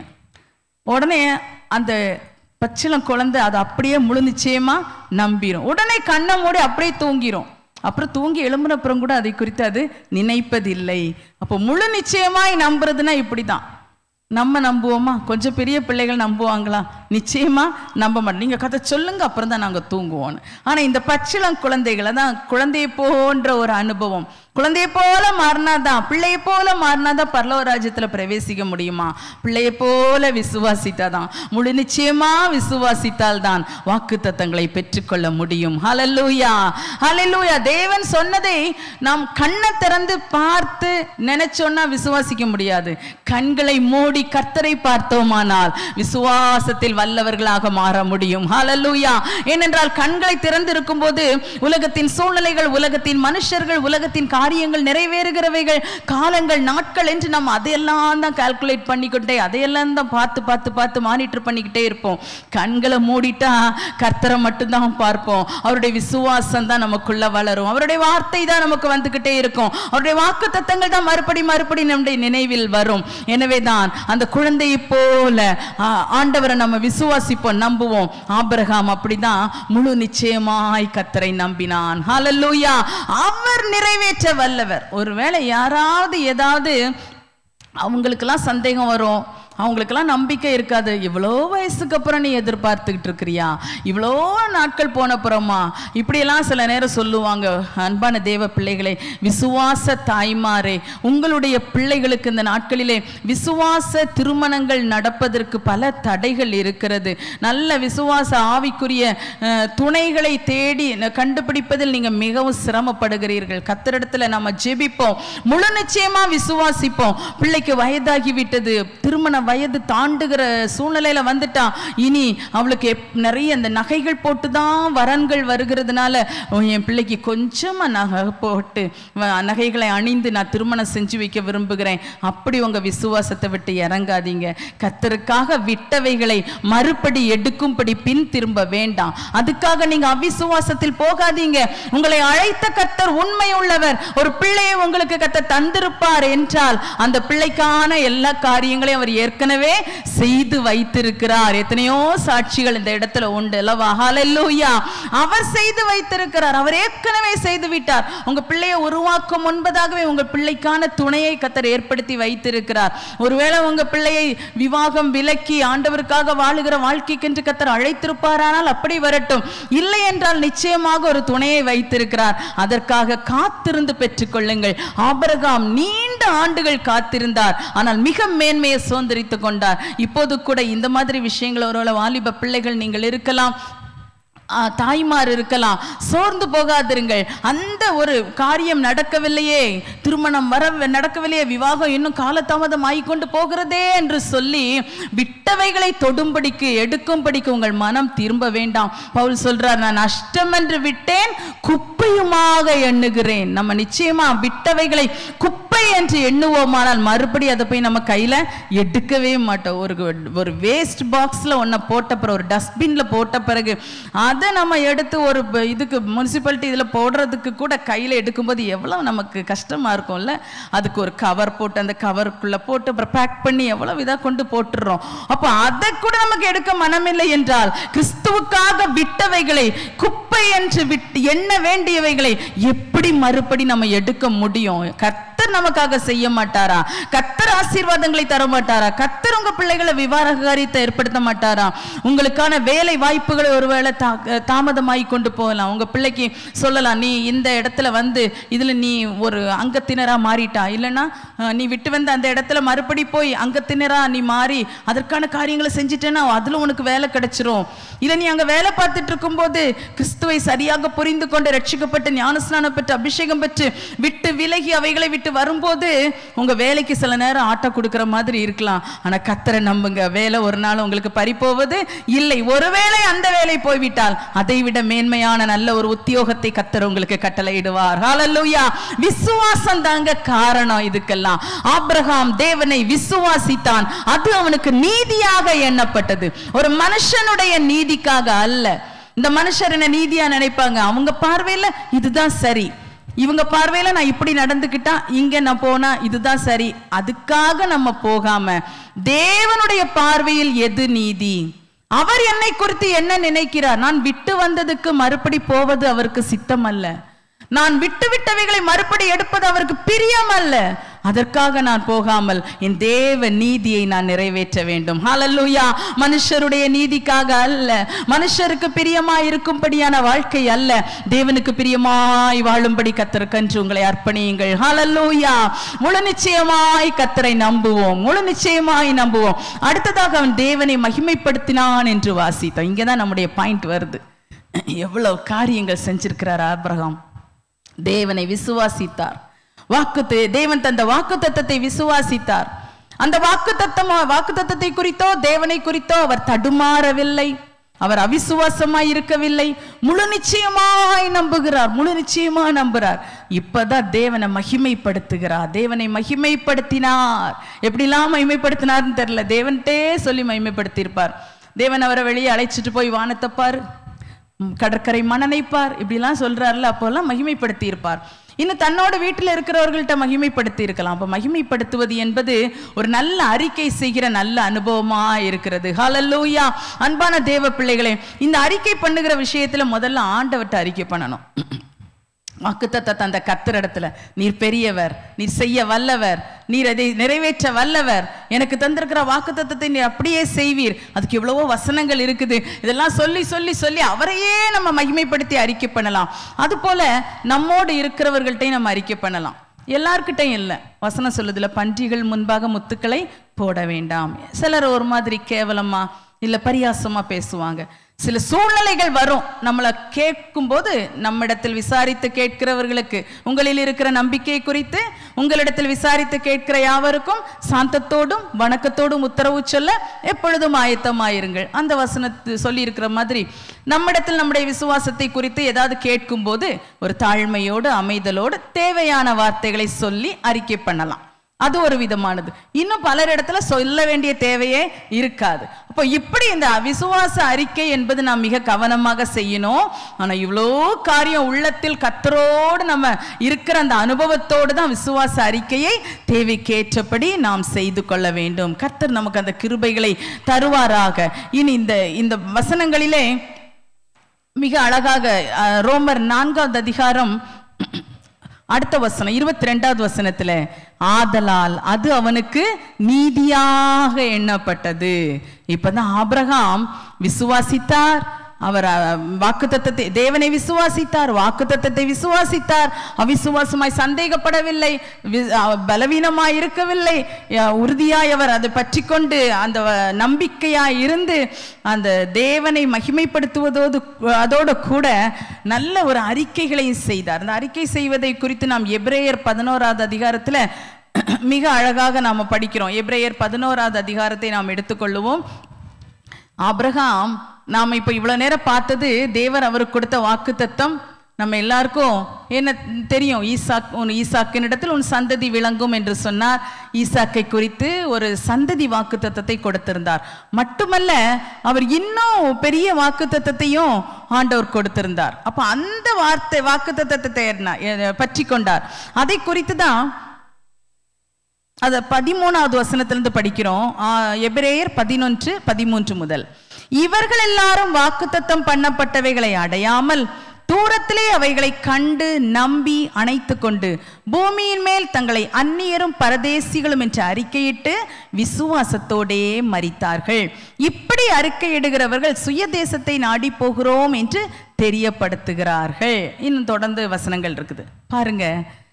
உடனே அந்த பச்சிளம் குழந்தை அதை அப்படியே முழு நிச்சயமா நம்பிரும் உடனே கண்ணை மூடி அப்படியே தூங்கிரும் அப்புறம் தூங்கி எழும்புன அப்புறம் கூட அதை குறித்து அது நினைப்பதில்லை அப்போ முழு நிச்சயமாய் நம்புறதுன்னா இப்படிதான் நம்ம நம்புவோமா கொஞ்சம் பெரிய பிள்ளைகள் நம்புவாங்களா நிச்சயமா நம்ப மாட்டோம் நீங்க கதை சொல்லுங்க அப்புறம் தான் நாங்க தூங்குவோம்னு ஆனா இந்த பச்சிளம் குழந்தைகளை தான் குழந்தையை போன்ற ஒரு அனுபவம் குழந்தையை போல மாறினாதான் பிள்ளையை போல மாறினாதான் பரலோக ராஜ்யத்துல பிரவேசிக்க முடியுமா பிள்ளையை போல விசுவாசித்தாதான் முழு நிச்சயமா விசுவாசித்தால் தான் வாக்கு தத்தங்களை பெற்றுக்கொள்ள முடியும் ஹalleluya ஹalleluya தேவன் சொன்னதை நாம் கண்ணை திறந்து பார்த்து நினைச்சோன்னா விசுவாசிக்க முடியாது கண்களை மூடி கர்த்தரை பார்த்தோமானால் விசுவாசத்தில் வல்லவர்களாக மாற முடியும் ஹalleluya ஏனென்றால் கண்களை திறந்து இருக்கும்போது உலகத்தின் சூழ்நிலைகள் உலகத்தின் மனுஷர்கள் உலகத்தின் காரியங்கள் நிறைவேறுகிறவைகள் காலங்கள் நாட்கள் என்று நாம் அதையெல்லாம் தான் கால்குலேட் பண்ணிக்கிட்டே அதையெல்லாம் தான் பார்த்து பார்த்து பார்த்து மானிட்டர் பண்ணிக்கிட்டே இருப்போம் கண்களை மூடிட்டா கர்த்தரை மட்டும்தான் பார்ப்போம் அவருடைய விசுவாசம் தான் நமக்குள்ள வளரும் அவருடைய வார்த்தை தான் நமக்கு வந்துகிட்டே இருக்கும் அவருடைய வாக்கு தத்தங்கள் தான் மறுபடி மறுபடி நம்முடைய நினைவில் வரும் எனவே தான் அந்த குழந்தையை போல ஆ, ஆண்டவரை நம்ம விசுவாசிப்போம் நம்புவோம் ஆபிரகாம் அப்படிதான் முழு நிச்சயமாய் கத்தரை நம்பினான் ஹalleluya அவர் நிறைவேற்ற வல்லவர் ஒருவேளை யாராவது ஏதாவது அவங்களுக்கெல்லாம் சந்தேகம் வரும் அவங்களுக்கெல்லாம் நம்பிக்கை இருக்காது இவ்வளோ வயசுக்கு அப்புறம் நீ எதிர்பார்த்துக்கிட்டு இருக்கிறியா இவ்வளோ நாட்கள் போன அப்புறமா இப்படியெல்லாம் சில நேரம் சொல்லுவாங்க அன்பான தேவ பிள்ளைகளே விசுவாச தாய்மாரே உங்களுடைய பிள்ளைகளுக்கு இந்த நாட்களிலே விசுவாச திருமணங்கள் நடப்பதற்கு பல தடைகள் இருக்கிறது நல்ல விசுவாச ஆவிக்குரிய அஹ், துணைகளை தேடி ந- கண்டுபிடிப்பதில் நீங்க மிகவும் சிரமப்படுகிறீர்கள் கத்தரிடத்துல நம்ம ஜெபிப்போம் முழு நிச்சயமா விசுவாசிப்போம் பிள்ளைக்கு வயதாகி விட்டது திருமண வயது தாண்டுகிற சூழ்நிலையில வந்துட்டா இனி அவளுக்கு எப்- நிறைய இந்த நகைகள் போட்டு தான் வரன்கள் வருகிறதுனால ஓ, என் பிள்ளைக்கு கொஞ்சமா நகை போட்டு வ- நகைகளை அணிந்து நான் திருமணம் செஞ்சு வைக்க விரும்புகிறேன் அப்படி உங்க விசுவாசத்தை விட்டு இறங்காதீங்க கத்தருக்காக விட்டவைகளை மறுபடி எடுக்கும்படி பின் திரும்ப வேண்டாம் அதுக்காக நீங்க அவிசுவாசத்தில் போகாதீங்க உங்களை அழைத்த கத்தர் உண்மை உள்ளவர் ஒரு பிள்ளையை உங்களுக்கு கத்தர் தந்திருப்பார் என்றால் அந்த பிள்ளைக்கான எல்லா காரியங்களையும் அவர் ஏற்கனவே செய்து வைத்திருக்கிறார் எத்தனையோ சாட்சிகள் இந்த இடத்துல உண்டு அல்லவா ஹalleluya அவர் செய்து வைத்திருக்கிறார் அவர் ஏற்கனவே செய்து விட்டார் உங்க பிள்ளையை உருவாக்கும் முன்பதாகவே உங்க பிள்ளைக்கான துணையை கத்தர் ஏற்படுத்தி வைத்திருக்கிறார் ஒருவேளை உங்க பிள்ளையை விவாகம் விலக்கி ஆண்டவருக்காக வாழுகிற வாழ்க்கைக்கென்று கத்தர் அழைத்திருப்பாரானால் அப்படி வரட்டும் இல்லை என்றால் நிச்சயமாக ஒரு துணையை வைத்திருக்கிறார் அதற்காக காத்திருந்து பெற்றுக்கொள்ளுங்கள் ஆபிரகாம் நீண்ட ஆண்டுகள் காத்திருந்தார் ஆனால் மிக மேன்மையை சுதந்திரித்து கொண்டார் இப்போது கூட இந்த மாதிரி விஷயங்கள் ஒருவேளை வாலிப பிள்ளைகள் நீங்கள் இருக்கலாம் ஆ, தாய்மார் இருக்கலாம் சோர்ந்து போகாதிருங்கள் அந்த ஒரு காரியம் நடக்கவில்லையே திருமணம் வர நடக்கவில்லையே விவாகம் இன்னும் காலதாமதம் ஆகிக்கொண்டு போகிறதே என்று சொல்லி விட்டவைகளை தொடும்படிக்கு எடுக்கும்படிக்கு உங்கள் மனம் திரும்ப வேண்டாம் பவுல் சொல்றார் நான் நஷ்டம் என்று விட்டேன் குப்பையுமாக எண்ணுகிறேன் நம்ம நிச்சயமா விட்டவைகளை குப்பை என்று எண்ணுவோமானால் மறுபடி அதை போய் நம்ம கையில எடுக்கவே மாட்டோம் ஒரு ஒரு வேஸ்ட் பாக்ஸ்ல ஒன்றை போட்ட பிறகு ஒரு டஸ்ட்பின்ல போட்ட பிறகு அதை நம்ம எடுத்து ஒரு ப- இதுக்கு முனிசிபாலிட்டி இதில் போடுறதுக்கு கூட கையில் எடுக்கும்போது எவ்வளோ நமக்கு கஷ்டமா இருக்கும்ல அதுக்கு ஒரு கவர் போட்டு அந்த கவருக்குள்ள போட்டு அப்புறம் பேக் பண்ணி எவ்வளவு இதாக கொண்டு போட்டுடுறோம் அப்போ அதை கூட நமக்கு எடுக்க மனமில்லை என்றால் கிறிஸ்துவுக்காக விட்டவைகளை குப்பை என்று விட்டு எண்ண வேண்டியவைகளை எப்படி மறுபடி நம்ம எடுக்க முடியும் கர்த்தர் நமக்காக செய்ய மாட்டாரா கர்த்தர் ஆசீர்வாதங்களை தர மாட்டாரா கர்த்தர் உங்க பிள்ளைகளை விவாக காரியத்தை ஏற்படுத்த மாட்டாரா உங்களுக்கான வேலை வாய்ப்புகளை ஒருவேளை தா- தாமதமாகி கொண்டு போகலாம் உங்க பிள்ளைக்கு சொல்லலாம் நீ இந்த இடத்துல வந்து இதுல நீ ஒரு அங்கத்தினரா மாறிட்டா இல்லைன்னா அஹ், நீ விட்டு வந்த அந்த இடத்துல மறுபடி போய் அங்கத்தினரா நீ மாறி அதற்கான காரியங்களை செஞ்சுட்டேன்னா அதுல உனக்கு வேலை கிடைச்சிரும் இல்ல நீ அங்க வேலை பார்த்துட்டு இருக்கும்போது கிறிஸ்துவை சரியாக புரிந்து கொண்டு ரட்சிக்கப்பட்டு ஞானஸ்நானம் பெற்று அபிஷேகம் பெற்று விட்டு விலகி அவைகளை விட்டு வரும்போது உங்க வேலைக்கு சில நேரம் ஆட்டோ கொடுக்கிற மாதிரி இருக்கலாம் ஆனா கத்தரை நம்புங்க வேலை ஒரு நாள் உங்களுக்கு பறிப்போவது இல்லை ஒருவேளை அந்த வேலை போய்விட்டால் அதை விட மேன்மையான நல்ல ஒரு உத்தியோகத்தை கத்தர் உங்களுக்கு கட்டளையிடுவார் ஹalleluya விசுவாசம் தாங்க காரணம் இதுக்கெல்லாம் ஆபிரகாம் தேவனை விசுவாசித்தான் அது அவனுக்கு நீதியாக எண்ணப்பட்டது ஒரு மனுஷனுடைய நீதிக்காக அல்ல இந்த மனுஷர் என்ன நீதியா நினைப்பாங்க அவங்க பார்வையில இதுதான் சரி இவங்க பார்வையில நான் இப்படி நடந்துக்கிட்டா இங்க நான் போனா இதுதான் சரி அதுக்காக நம்ம போகாம தேவனுடைய பார்வையில் எது நீதி அவர் என்னை குறித்து என்ன நினைக்கிறார் நான் விட்டு வந்ததுக்கு மறுபடி போவது அவருக்கு சித்தம் அல்ல நான் விட்டு விட்டவைகளை மறுபடி எடுப்பது அவருக்கு பிரியம் அல்ல அதற்காக நான் போகாமல் என் தேவ நீதியை நான் நிறைவேற்ற வேண்டும் ஹalleluya மனுஷருடைய நீதிக்காக அல்ல மனுஷருக்கு பிரியமாய் இருக்கும்படியான வாழ்க்கை அல்ல தேவனுக்கு பிரியமாய் வாழும்படி கத்தருக்கன்று உங்களை அர்ப்பணியுங்கள் ஹalleluya முழு நிச்சயமாய் கத்தரை நம்புவோம் முழு நிச்சயமாய் நம்புவோம் அடுத்ததாக அவன் தேவனை மகிமைப்படுத்தினான் என்று வாசித்தோம் இங்கே தான் நம்முடைய பாயிண்ட் வருது எவ்வளவு காரியங்கள் செஞ்சிருக்கிறார் ஆபிரகாம் தேவனை விசுவாசித்தார் வாக்கு தேவன் தந்த வாக்கு தத்தத்தை விசுவாசித்தார் அந்த வாக்கு தத்தம் வாக்கு தத்தத்தை குறித்தோ தேவனை குறித்தோ அவர் தடுமாறவில்லை அவர் அவிசுவாசமாய் இருக்கவில்லை முழு நிச்சயமாய் நம்புகிறார் முழு நிச்சயமா நம்புகிறார் இப்பதான் தேவனை மகிமைப்படுத்துகிறார் தேவனை மகிமைப்படுத்தினார் எப்படிலாம் மகிமைப்படுத்தினார்னு தெரியல தேவன்ட்டே சொல்லி மகிமைப்படுத்தியிருப்பார் தேவன் அவரை வெளியே அழைச்சிட்டு போய் வானத்தை பாரு ம், கடற்கரை மணனைப்பார் இப்படிலாம் சொல்றாருல அப்போல்லாம் மகிமைப்படுத்தி இருப்பார் இன்னும் தன்னோட வீட்டில் இருக்கிறவர்கள்ட்ட மகிமைப்படுத்தி இருக்கலாம் அப்போ மகிமைப்படுத்துவது என்பது ஒரு நல்ல அறிக்கை செய்கிற நல்ல அனுபவமா இருக்கிறது ஹalleluya அன்பான தேவ பிள்ளைகளே இந்த அறிக்கை பண்ணுகிற விஷயத்துல முதல்ல ஆண்டவர்ட்ட அறிக்கை பண்ணணும் வாக்குத்தத்தத்தை அந்த கத்திரிடத்துல நீர் பெரியவர் நீர் செய்ய வல்லவர் நீர் அதை நிறைவேற்ற வல்லவர் எனக்கு தந்திருக்கிற வாக்குத்தத்தத்தை நீர் அப்படியே செய்வீர் அதுக்கு எவ்வளவோ வசனங்கள் இருக்குது இதெல்லாம் சொல்லி சொல்லி சொல்லி அவரையே நம்ம மகிமைப்படுத்தி அறிக்கை பண்ணலாம் அதுபோல நம்மோடு இருக்கிறவர்கள்ட்டையும் நம்ம அறிக்கை பண்ணலாம் எல்லார்கிட்டையும் இல்லை வசனம் சொல்லுதுல பன்றிகள் முன்பாக முத்துக்களை போட வேண்டாம் சிலர் ஒரு மாதிரி கேவலமா இல்ல பரியாசமா பேசுவாங்க சில சூழ்நிலைகள் வரும் நம்மளை கேட்கும்போது நம்மிடத்தில் விசாரித்து கேட்கிறவர்களுக்கு உங்களில் இருக்கிற நம்பிக்கை குறித்து உங்களிடத்தில் விசாரித்து கேட்கிற யாவருக்கும் சாந்தத்தோடும் வணக்கத்தோடும் உத்தரவு சொல்ல எப்பொழுதும் ஆயத்தமாயிருங்கள் அந்த வசனத்து சொல்லி இருக்கிற மாதிரி நம்மிடத்தில் நம்முடைய விசுவாசத்தை குறித்து ஏதாவது கேட்கும்போது ஒரு தாழ்மையோடு அமைதலோடு தேவையான வார்த்தைகளை சொல்லி அறிக்கை பண்ணலாம் அது ஒரு விதமானது இன்னும் பலர் இடத்துல சொல்ல வேண்டிய தேவையே இருக்காது அப்போ இப்படி இந்த அவிசுவாச அறிக்கை என்பது நாம் மிக கவனமாக செய்யணும் ஆனா இவ்வளோ காரியம் உள்ளத்தில் கத்தரோடு நம்ம இருக்கிற அந்த அனுபவத்தோடு தான் விசுவாச அறிக்கையை தேவைக்கேற்றபடி நாம் செய்து கொள்ள வேண்டும் கர்த்தர் நமக்கு அந்த கிருபைகளை தருவாராக இனி இந்த இந்த வசனங்களிலே மிக அழகாக அஹ், ரோமர் நான்காவது அதிகாரம் அடுத்த வசனம் இருபத்தி ரெண்டாவது வசனத்துல ஆதலால் அது அவனுக்கு நீதியாக எண்ணப்பட்டது இப்பதான் ஆபிரகாம் விசுவாசித்தார் அவர் வாக்குத்தத்தத்தை தேவனை விசுவாசித்தார் வாக்குத்தத்தத்தை விசுவாசித்தார் அவிசுவாசமாய் சந்தேகப்படவில்லை வி- அஹ் பலவீனமாய் இருக்கவில்லை அஹ் உறுதியாய் அவர் அதை பற்றி கொண்டு அந்த வ- நம்பிக்கையாய் இருந்து அந்த தேவனை மகிமைப்படுத்துவதோடு அதோடு கூட நல்ல ஒரு அறிக்கைகளையும் செய்தார் அந்த அறிக்கை செய்வதை குறித்து நாம் எபிரேயர் பதினோராவது அதிகாரத்துல மிக அழகாக நாம் படிக்கிறோம் எபிரேயர் பதினோராவது அதிகாரத்தை நாம் எடுத்துக்கொள்ளுவோம் ஆபிரகாம் நாம் இப்போ இவ்வளோ நேரம் பார்த்தது தேவர் அவருக்கு கொடுத்த வாக்குத்தத்தம் நம்ம எல்லாருக்கும் என்ன தெரியும் ஈசாக் உன் ஈசாக்கின் இடத்தில் உன் சந்ததி விளங்கும் என்று சொன்னார் ஈசாக்கை குறித்து ஒரு சந்ததி வாக்குத்தத்தத்தை கொடுத்திருந்தார் மட்டுமல்ல அவர் இன்னும் பெரிய வாக்குத்தத்தத்தையும் ஆண்டவர் கொடுத்திருந்தார் அப்போ அந்த வார்த்தை வாக்குத்தத்தத்தை என்ன- பற்றி கொண்டார் அதை குறித்து தான் அத பதிமூணாவது வசனத்திலிருந்து படிக்கிறோம் ஆ, எபிரேயர் பதினொன்று பதிமூன்று முதல் இவர்கள் எல்லாரும் வாக்குத்தத்தம் பண்ணப்பட்டவைகளை அடையாமல் தூரத்திலே அவைகளை கண்டு நம்பி அணைத்து கொண்டு பூமியின் மேல் தங்களை அந்நியரும் பரதேசிகளும் என்று அறிக்கையிட்டு விசுவாசத்தோடே மரித்தார்கள் இப்படி அறிக்கையிடுகிறவர்கள் சுய தேசத்தை நாடி போகிறோம் என்று தெரியப்படுத்துகிறார்கள் இன்னும் தொடர்ந்து வசனங்கள் இருக்குது பாருங்க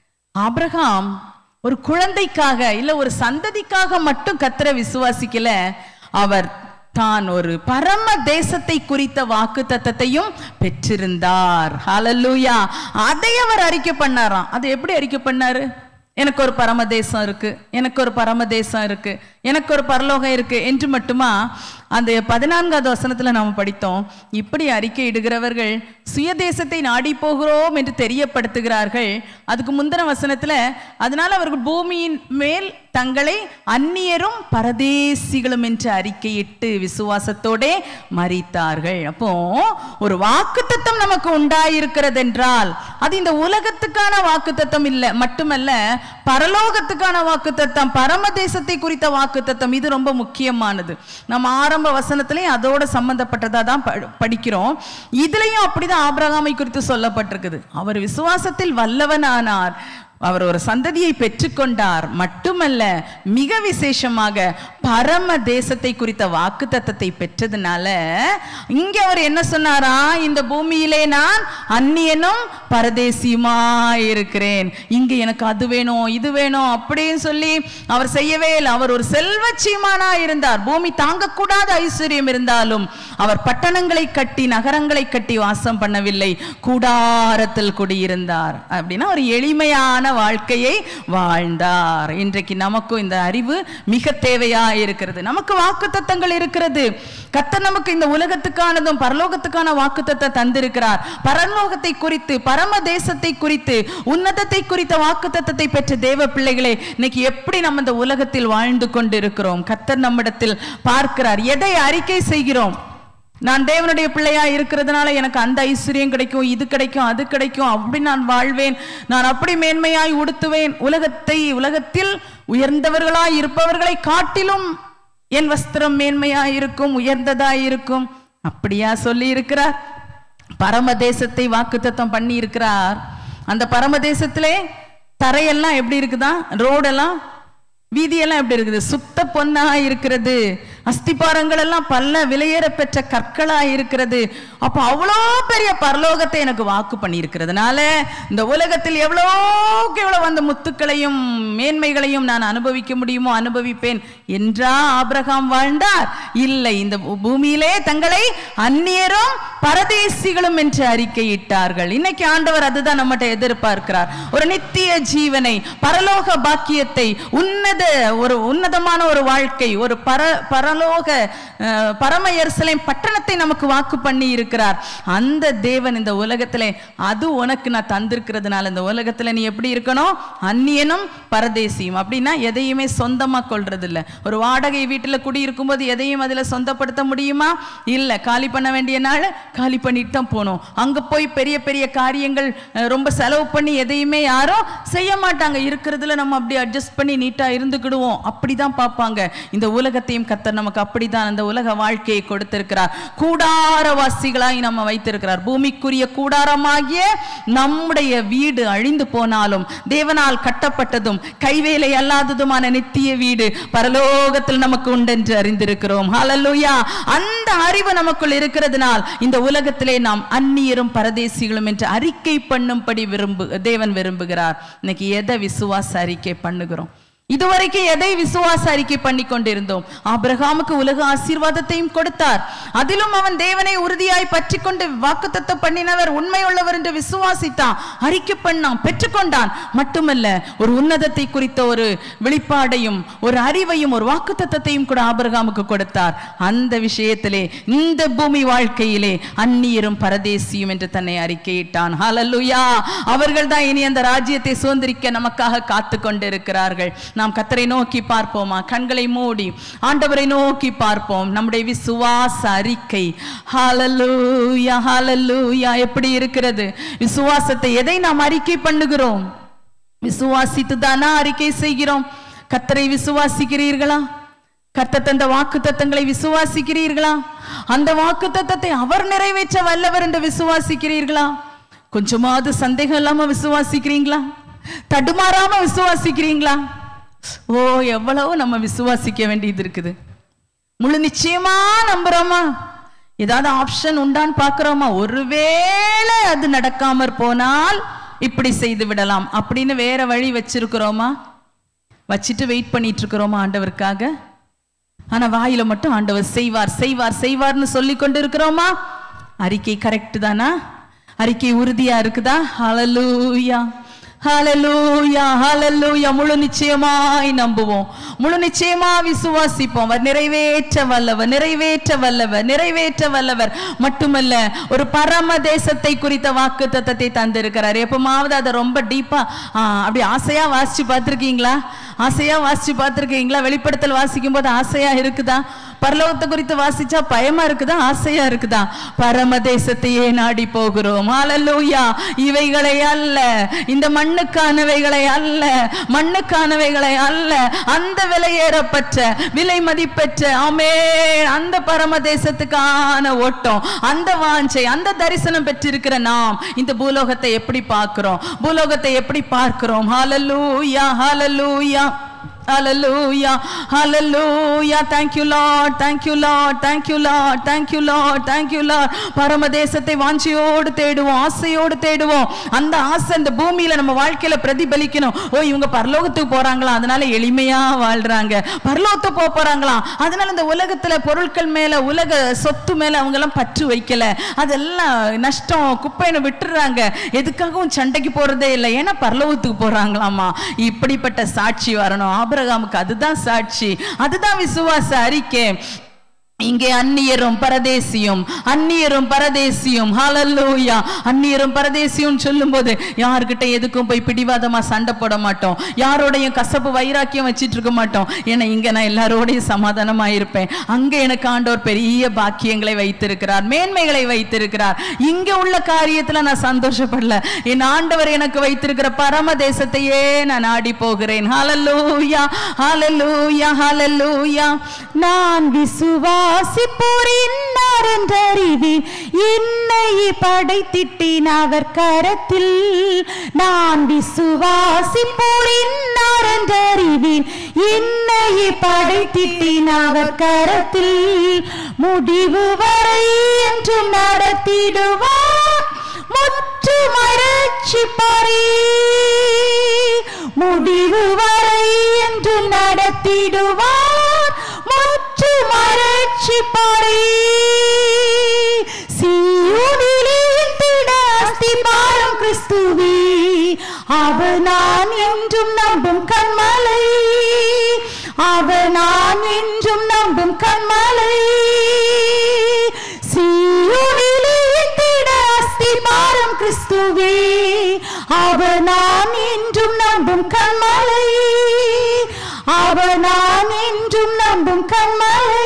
ஆபிரகாம் ஒரு குழந்தைக்காக இல்ல ஒரு சந்ததிக்காக மட்டும் கத்தரை விசுவாசிக்கல அவர் தான் ஒரு பரம தேசத்தை குறித்த வாக்கு தத்தத்தையும் பெற்றிருந்தார் ஹalleluya அதை அவர் அறிக்கை பண்ணாராம் அதை எப்படி அறிக்கை பண்ணாரு எனக்கு ஒரு பரம தேசம் இருக்கு எனக்கு ஒரு பரம தேசம் இருக்கு எனக்கு ஒரு பரலோகம் இருக்கு என்று மட்டுமா அந்த பதினான்காவது வசனத்துல நாம் படித்தோம் இப்படி அறிக்கை இடுகிறவர்கள் சுயதேசத்தை நாடி போகிறோம் என்று தெரியப்படுத்துகிறார்கள் அதுக்கு முந்தின வசனத்துல அதனால அவர்கள் பூமியின் மேல் தங்களை அந்நியரும் பரதேசிகளும் என்று அறிக்கையிட்டு விசுவாசத்தோடே மறித்தார்கள் அப்போ ஒரு வாக்குத்தத்தம் நமக்கு உண்டாயிருக்கிறது என்றால் அது இந்த உலகத்துக்கான வாக்குத்தத்தம் இல்லை மட்டுமல்ல பரலோகத்துக்கான வாக்குத்தத்தம் பரமதேசத்தை குறித்த வாக்குத்தத்தம் இது ரொம்ப முக்கியமானது நம்ம ஆரம்ப வசனத்திலையும் அதோட சம்பந்தப்பட்டதா தான் ப- படிக்கிறோம் இதுலயும் அப்படிதான் ஆபிரகாமை குறித்து சொல்லப்பட்டிருக்குது அவர் விசுவாசத்தில் வல்லவனானார் அவர் ஒரு சந்ததியை பெற்றுக்கொண்டார் மட்டுமல்ல மிக விசேஷமாக பரம தேசத்தை குறித்த வாக்கு தத்தத்தை பெற்றதுனால இங்க அவர் என்ன சொன்னாரா இந்த பூமியிலே நான் அந்நியனும் பரதேசியுமா இருக்கிறேன் இங்க எனக்கு அது வேணும் இது வேணும் அப்படின்னு சொல்லி அவர் செய்யவே இல்லை அவர் ஒரு செல்வச்சீமானா இருந்தார் பூமி தாங்கக்கூடாத ஐஸ்வர்யம் இருந்தாலும் அவர் பட்டணங்களை கட்டி நகரங்களை கட்டி வாசம் பண்ணவில்லை கூடாரத்தில் குடியிருந்தார் அப்படின்னா ஒரு எளிமையான வாழ்க்கையை வாழ்ந்தார் இன்றைக்கு நமக்கும் இந்த அறிவு மிக தேவையா இருக்கிறது நமக்கு வாக்குத்தத்தங்கள் இருக்கிறது கர்த்தர் நமக்கு இந்த உலகத்துக்கானதும் பரலோகத்துக்கான வாக்குத்தத்தை தந்திருக்கிறார் பரலோகத்தை குறித்து பரம தேசத்தை குறித்து உன்னதத்தை குறித்த வாக்குத்தத்தத்தை பெற்ற தேவ பிள்ளைகளே இன்னைக்கு எப்படி நம்ம இந்த உலகத்தில் வாழ்ந்து கொண்டு இருக்கிறோம் கர்த்தர் நம்மிடத்தில் பார்க்கிறார் எதை அறிக்கை செய்கிறோம் நான் தேவனுடைய பிள்ளையா இருக்கிறதுனால எனக்கு அந்த ஐஸ்வர்யம் கிடைக்கும் இது கிடைக்கும் அது கிடைக்கும் அப்படி நான் வாழ்வேன் நான் அப்படி மேன்மையாய் உடுத்துவேன் உலகத்தை உலகத்தில் உயர்ந்தவர்களாய் இருப்பவர்களை காட்டிலும் என் வஸ்திரம் மேன்மையாய் இருக்கும் உயர்ந்ததாய் இருக்கும் அப்படியா சொல்லி இருக்கிறார் பரம தேசத்தை வாக்குத்தத்தம் பண்ணி இருக்கிறார் அந்த பரமதேசத்திலே தரையெல்லாம் எப்படி இருக்குதா ரோடெல்லாம் வீதியெல்லாம் எப்படி இருக்குது சுத்த பொன்னா இருக்கிறது அஸ்திபாரங்கள் எல்லாம் பல்ல விலையேற பெற்ற கற்களா இருக்கிறது அப்ப அவ்வளோ பெரிய பரலோகத்தை எனக்கு வாக்கு பண்ணி இருக்கிறதுனால இந்த உலகத்தில் எவ்வளோக்கு எவ்வளவு அந்த முத்துக்களையும் மேன்மைகளையும் நான் அனுபவிக்க முடியுமோ அனுபவிப்பேன் என்றா ஆபிரகாம் வாழ்ந்தார் இல்லை இந்த பூ- பூமியிலே தங்களை அந்நியரும் பரதேசிகளும் என்று அறிக்கையிட்டார்கள் இன்னைக்கு ஆண்டவர் அதுதான் நம்மகிட்ட எதிர்பார்க்கிறார் ஒரு நித்திய ஜீவனை பரலோக பாக்கியத்தை உன்னத ஒரு உன்னதமான ஒரு வாழ்க்கை ஒரு பர பரலோக அஹ், பரம எருசலேம் பட்டணத்தை நமக்கு வாக்கு பண்ணி இருக்கிறார் அந்த தேவன் இந்த உலகத்திலே அது உனக்கு நான் தந்திருக்கிறதுனால இந்த உலகத்துல நீ எப்படி இருக்கணும் அந்நியனும் பரதேசியும் அப்படின்னா எதையுமே சொந்தமா கொள்றது இல்ல ஒரு வாடகை வீட்டுல குடியிருக்கும் போது எதையும் அதுல சொந்தப்படுத்த முடியுமா இல்ல காலி பண்ண வேண்டிய நாள் காலி பண்ணிட்டு தான் போகணும் அங்க போய் பெரிய பெரிய காரியங்கள் அஹ், ரொம்ப செலவு பண்ணி எதையுமே யாரும் செய்ய மாட்டாங்க இருக்கிறதுல நம்ம அப்படி அட்ஜஸ்ட் பண்ணி நீட்டா இருந்துக்கிடுவோம் அப்படிதான் பார்ப்பாங்க இந்த உலகத்தையும் கத்தர் நமக்கு அப்படிதான் அந்த உலக வாழ்க்கையை கொடுத்திருக்கிறார் கூடாரவாசிகளாய் நம்ம வைத்திருக்கிறார் பூமிக்குரிய கூடாரமாகிய நம்முடைய வீடு அழிந்து போனாலும் தேவனால் கட்டப்பட்டதும் கைவேலை அல்லாததுமான நித்திய வீடு பரலோகத்தில் நமக்கு உண்டென்று அறிந்திருக்கிறோம் ஹalleluya அந்த அறிவு நமக்குள் இருக்கிறதுனால் இந்த உலகத்திலே நாம் அந்நியரும் பரதேசிகளும் என்று அறிக்கை பண்ணும்படி விரும்பு தேவன் விரும்புகிறார் இன்னைக்கு எதை விசுவாச அறிக்கை பண்ணுகிறோம் இதுவரைக்கும் எதை விசுவாச அறிக்கை பண்ணி கொண்டிருந்தோம் ஆபிரகாமுக்கு உலக ஆசீர்வாதத்தையும் கொடுத்தார் அதிலும் அவன் தேவனை உறுதியாய் பற்றி கொண்டு வாக்குத்தத்தம் பண்ணினவர் உண்மையுள்ளவர் என்று விசுவாசித்தான் அறிக்கை பண்ணான் பெற்றுக்கொண்டான் மட்டுமல்ல ஒரு உன்னதத்தை குறித்த ஒரு வெளிப்பாடையும் ஒரு அறிவையும் ஒரு வாக்குத்தத்தத்தையும் கூட ஆபிரகாமுக்கு கொடுத்தார் அந்த விஷயத்திலே இந்த பூமி வாழ்க்கையிலே அந்நியரும் பரதேசியும் என்று தன்னை அறிக்கையிட்டான் ஹalleluya அவர்கள் தான் இனி அந்த ராஜ்யத்தை சுதந்திரிக்க நமக்காக காத்து கொண்டிருக்கிறார்கள் நாம் கத்தரை நோக்கி பார்ப்போமா கண்களை மூடி ஆண்டவரை நோக்கி பார்ப்போம் நம்முடைய விசுவாச அறிக்கை ஹalleluya ஹalleluya எப்படி இருக்கிறது விசுவாசத்தை எதை நாம் அறிக்கை பண்ணுகிறோம் விசுவாசித்து தானா அறிக்கை செய்கிறோம் கத்தரை விசுவாசிக்கிறீர்களா கர்த்தர் தந்த வாக்கு தத்தங்களை விசுவாசிக்கிறீர்களா அந்த வாக்கு தத்தத்தை அவர் நிறைவேற்ற வல்லவர் என்று விசுவாசிக்கிறீர்களா கொஞ்சமாவது சந்தேகம் இல்லாம விசுவாசிக்கிறீங்களா தடுமாறாம விசுவாசிக்கிறீங்களா ஓ எவ்வளவு நம்ம விசுவாசிக்க வேண்டியது இருக்குது முழு நிச்சயமா நம்புறோமா ஏதாவது ஆப்ஷன் உண்டான்னு பார்க்கிறோமா ஒருவேளை அது நடக்காமற் போனால் இப்படி செய்து விடலாம் அப்படின்னு வேற வழி வச்சிருக்கிறோமா வச்சுட்டு வெயிட் பண்ணிட்டு இருக்கிறோமா ஆண்டவருக்காக ஆனா வாயில மட்டும் ஆண்டவர் செய்வார் செய்வார் செய்வார்னு சொல்லி கொண்டு இருக்கிறோமா அறிக்கை கரெக்ட் தானா அறிக்கை உறுதியா இருக்குதா ஹalleluya ஹalleluya ஹalleluya முழு நிச்சயமாய் நம்புவோம் முழு நிச்சயமா விசுவாசிப்போம் அவர் நிறைவேற்ற வல்லவர் நிறைவேற்ற வல்லவர் நிறைவேற்ற வல்லவர் மட்டுமல்ல ஒரு பரம தேசத்தை குறித்த வாக்கு தத்தத்தை தந்திருக்கிறார் எப்பமாவது அதை ரொம்ப டீப்பா அப்படி ஆசையா வாசிச்சு பார்த்திருக்கீங்களா ஆசையா வாசிச்சு பார்த்திருக்கீங்களா வெளிப்படுத்தல் வாசிக்கும் போது ஆசையா இருக்குதா பரலோகத்தை குறித்து வாசிச்சா பயமா இருக்குதா ஆசையா இருக்குதா பரம தேசத்தையே நாடி போகிறோம் ஹalleluya இவைகளை அல்ல இந்த மண்ணுக்கானவைகளை அல்ல மண்ணுக்கானவைகளை அல்ல அந்த விலையேறப்பட்ட விலை மதிப்பெற்ற ஆமே அந்த பரம தேசத்துக்கான ஓட்டம் அந்த வாஞ்சை அந்த தரிசனம் பெற்றிருக்கிற நாம் இந்த பூலோகத்தை எப்படி பார்க்கிறோம் பூலோகத்தை எப்படி பார்க்கிறோம் ஹalleluya ஹalleluya Hallelujah. Hallelujah. Thank you, Lord. Thank you, Lord. Thank you, Lord. Thank you, Lord. Thank you, Lord. பரமதேசத்தை வாஞ்சியோடு தேடுவோம் ஆசையோடு தேடுவோம் அந்த ஆசை இந்த பூமியில நம்ம வாழ்க்கையில பிரதிபலிக்கணும் ஓ இவங்க பரலோகத்துக்கு போறாங்களா அதனால எளிமையா வாழ்றாங்க பரலோகத்துக்கு போக போறாங்களா அதனால இந்த உலகத்துல பொருட்கள் மேல உலக சொத்து மேல அவங்க எல்லாம் பற்று வைக்கல அதெல்லாம் நஷ்டம் குப்பைன்னு விட்டுறாங்க எதுக்காகவும் சண்டைக்கு போறதே இல்லை ஏன்னா பரலோகத்துக்கு போறாங்களாமா இப்படிப்பட்ட சாட்சி வரணும் ஆபிரகாமுக்கு அதுதான் சாட்சி அதுதான் விசுவாச அறிக்கை இங்கே அந்நியரும் பரதேசியும் அந்நியரும் பரதேசியும் ஹalleluya அந்நியரும் பரதேசியும் சொல்லும்போது யார்கிட்ட எதுக்கும் போய் பிடிவாதமா சண்டை போட மாட்டோம் யாரோடையும் கசப்பு வைராக்கியம் வச்சிட்டு இருக்க மாட்டோம் ஏன்னா இங்க நான் எல்லாரோடையும் சமாதானமா இருப்பேன் அங்க எனக்கு ஆண்டவர் பெரிய பாக்கியங்களை வைத்திருக்கிறார் மேன்மைகளை வைத்திருக்கிறார் இங்க உள்ள காரியத்துல நான் சந்தோஷப்படல என் ஆண்டவர் எனக்கு வைத்திருக்கிற பரம தேசத்தையே நான் நாடி போகிறேன் ஹalleluya ஹalleluya ஹalleluya நான் விசுவாசிப்போரின் இன்னார் என்றறிவேன் என்னை படைத்திட்டேன் அவர் கரத்தில் நான் விசுவாசிப்போர் இன்னார் என்றறிவேன் என்னை படைத்திட்டேன் அவர் கரத்தில் முடிவு வரை என்றும் நடத்திடுவார் முற்று மரட்சிப்பாரே முடிவு வரை என்று நடத்திடுவார் முற்று மரட்சிப்பாரே சீயோனிலே திட அஸ்திபாரம் கிறிஸ்துவே அவர் நான் என்றும் நம்பும் கண்மலை அவர் நான் என்றும் நம்பும் கண்மலை சீயோனிலே திட அஸ்திபாரம் கிறிஸ்துவே அவர் நான் என்றும் நம்பும் கண்மலை அவர் நான் என்றும் நம்பும் கண்மலை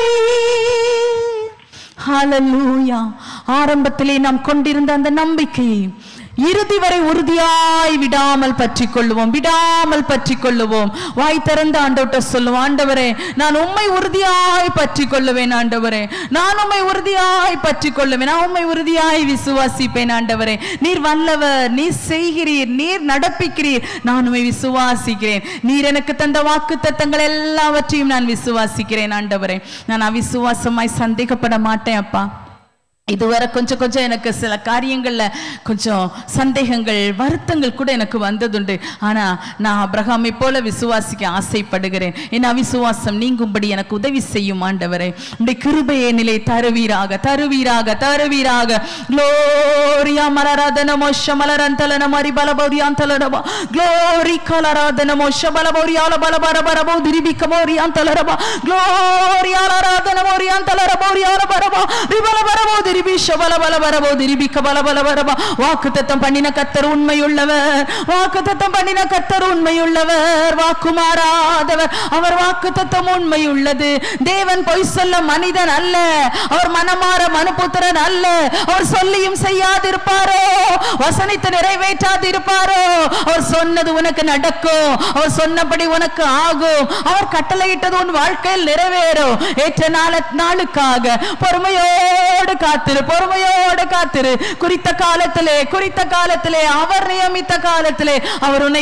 ஹalleluya ஆரம்பத்திலே நாம் கொண்டிருந்த அந்த நம்பிக்கையை இறுதி வரை உறுதியாய் விடாமல் பற்றி கொள்ளுவோம் விடாமல் பற்றி கொள்ளுவோம் வாய் திறந்த ஆண்டவர்கிட்ட சொல்லுவோம் ஆண்டவரே நான் உம்மை உறுதியாய் பற்றி கொள்ளுவேன் ஆண்டவரே நான் உம்மை உறுதியாய் பற்றி கொள்ளுவேன் நான் உம்மை உறுதியாய் விசுவாசிப்பேன் ஆண்டவரே நீர் வல்லவர் நீர் செய்கிறீர் நீர் நடப்பிக்கிறீர் நான் உம்மை விசுவாசிக்கிறேன் நீர் எனக்கு தந்த வாக்கு தத்தங்கள் எல்லாவற்றையும் நான் விசுவாசிக்கிறேன் ஆண்டவரே நான் அவிசுவாசமாய் சந்தேகப்பட மாட்டேன் அப்பா இதுவரை கொஞ்சம் கொஞ்சம் எனக்கு சில காரியங்கள்ல கொஞ்சம் சந்தேகங்கள் வருத்தங்கள் கூட எனக்கு வந்ததுண்டு ஆனா நான் அப்ரஹாமை போல விசுவாசிக்க ஆசைப்படுகிறேன் என் அவிசுவாசம் நீங்கும்படி எனக்கு உதவி செய்யும் ஆண்டவரே உடைய கிருபையை நிலை தருவீராக தருவீராக தருவீராக க்ளோரியா மலராதன மோஷ மலரந்தலன மரி பலபௌரியாந்தலரபா க்ளோரி கலராதன மோஷ பலபௌரியால பலபரபரபோ திரிபிக்க மோரியாந்தலரபா க்ளோரியாலராதன மோரியாந்தலரபௌரியால பரபா ரிபலபரபோ திரிபி ஷபல பல பரபோ திரிபிக்க பல பல பரபா வாக்குத்தத்தம் பண்ணின கத்தர் உண்மையுள்ளவர் வாக்குத்தத்தம் பண்ணின கத்தர் உண்மையுள்ளவர் வாக்கு மாறாதவர் அவர் வாக்குத்தத்தம் உண்மையுள்ளது தேவன் பொய் சொல்ல மனிதன் அல்ல அவர் மனமாற மனுபுத்திரன் அல்ல அவர் சொல்லியும் செய்யாதிருப்பாரோ வசனித்து நிறைவேற்றாதிருப்பாரோ அவர் சொன்னது உனக்கு நடக்கும் அவர் சொன்னபடி உனக்கு ஆகும் அவர் கட்டளையிட்டது உன் வாழ்க்கையில் நிறைவேறும் ஏற்ற நாள நாளுக்காக பொறுமையோடு காத்திரு பொறுமையோடு காத்திரு குறித்த காலத்திலே குறித்த காலத்திலே அவர் நியமித்த காலத்திலே அவர் உன்னை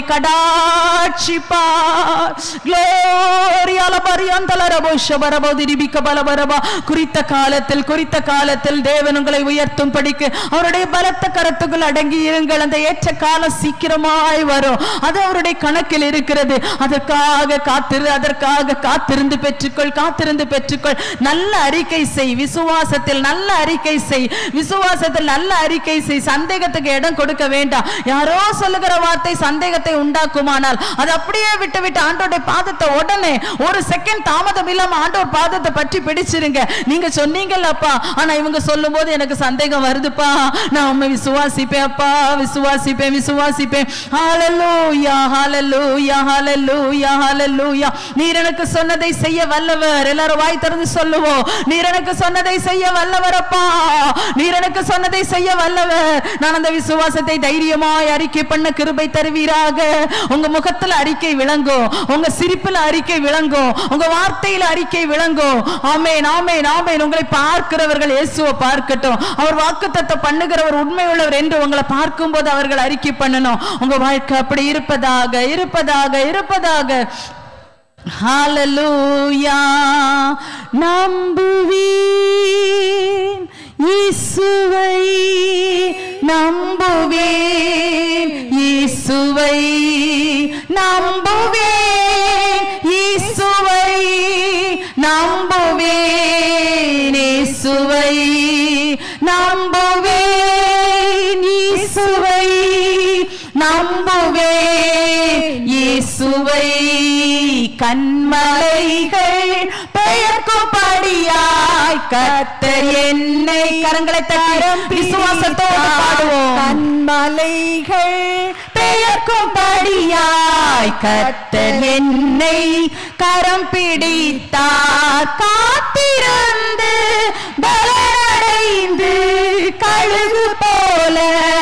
கடாட்சிப்பார் Gloria la பரியந்தலரபோ ஷபரபோ திரிபிக்க பலபரபா குறித்த காலத்தில் குறித்த காலத்தில் தேவன் உங்களை உயர்த்தும் படிக்கு அவருடைய பலத்த கரத்துக்குள் அடங்கி இருங்கள் அந்த ஏற்ற காலம் சீக்கிரமாய் வரும் அது அவருடைய கணக்கில் இருக்கிறது அதற்காக காத்திரு அதற்காக காத்திருந்து பெற்றுக்கொள் காத்திருந்து பெற்றுக்கொள் நல்ல அறிக்கை செய் விசுவாசத்தில் நல்ல அறிக்கை செய் விசுவாசத்தில் நல்ல அறிக்கை செய் சந்தேகத்துக்கு இடம் கொடுக்க வேண்டாம் யாரோ சொல்லுகிற வார்த்தை சந்தேகத்தை உண்டாக்குமானால் அது அப்படியே விட்டு விட்டு ஆண்டோடைய பாதத்தை உடனே ஒரு செகண்ட் தாமதம் இல்லாம ஆண்டோர் பாதத்தை பற்றி பிடிச்சிருங்க நீங்க சொன்னீங்கல்ல அப்பா ஆனா இவங்க சொல்லும் போது எனக்கு சந்தேகம் வருதுப்பா நான் உண்மை விசுவாசிப்பேன் அப்பா விசுவாசிப்பேன் விசுவாசிப்பேன் ஹalleluya ஹalleluya ஹalleluya ஹalleluya நீர் எனக்கு சொன்னதை செய்ய வல்லவர் எல்லாரும் வாய் திறந்து சொல்லுவோம் நீர் எனக்கு சொன்னதை செய்ய வல்லவர் அப்பா நீர் எனக்கு சொன்னதை செய்ய வல்லவர் நான் அந்த விசுவாசத்தை தைரியமாய் அறிக்கை பண்ண கிருபை தருவீராக உங்க முகத்துல அறிக்கை விளங்கும் உங்க சிரிப்புல அறிக்கை விளங்கும் உங்க வார்த்தையில அறிக்கை விளங்கும் ஆமென் ஆமென் ஆமென் உங்களை பார்க்கிறவர்கள் இயேசுவை பார்க்கட்டும் அவர் வாக்குத்தத்தம் பண்ணுகிறவர் உண்மை உள்ளவர் என்று உங்களை பார்க்கும்போது அவர்கள் அறிக்கை பண்ணணும் உங்க வாழ்க்கை அப்படி இருப்பதாக இருப்பதாக இருப்பதாக ஹalleluya நம்புவீன் இயேசுவை நம்புவேன் இயேசுவை நம்புவேன் இயேசுவை நம்புவேன் இயேசுவை நம்புவேன் இயேசுவை நம்புவேன் இயேசுவை கண்மலைகள் பெயர்க்கும்படியாய் கர்த்தர் என்னை கரங்களை தரம் விசுவாசத்தோடு பாடுவோம் கண்மலைகள் பெயர்க்கும்படியாய் கர்த்தர் என்னை கரம் பிடித்தார் காத்திருந்து பலனடைந்து கழுகு போல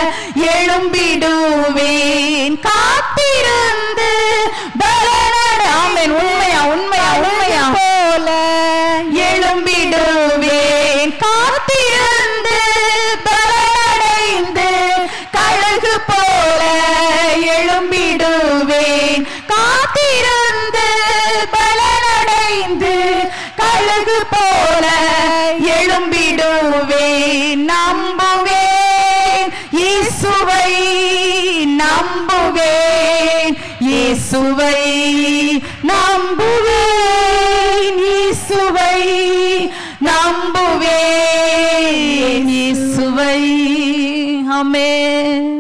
எழும்பிடுவேன் காத்திருந்து பலனடை ஆமென் உண்மையா உண்மையா உண்மையா போல எழும்பிடுவேன் காத்திரு நம்புவேன் இயேசுவை நம்புவேன் இயேசுவை நம்புவேன் இயேசுவை ஆமென்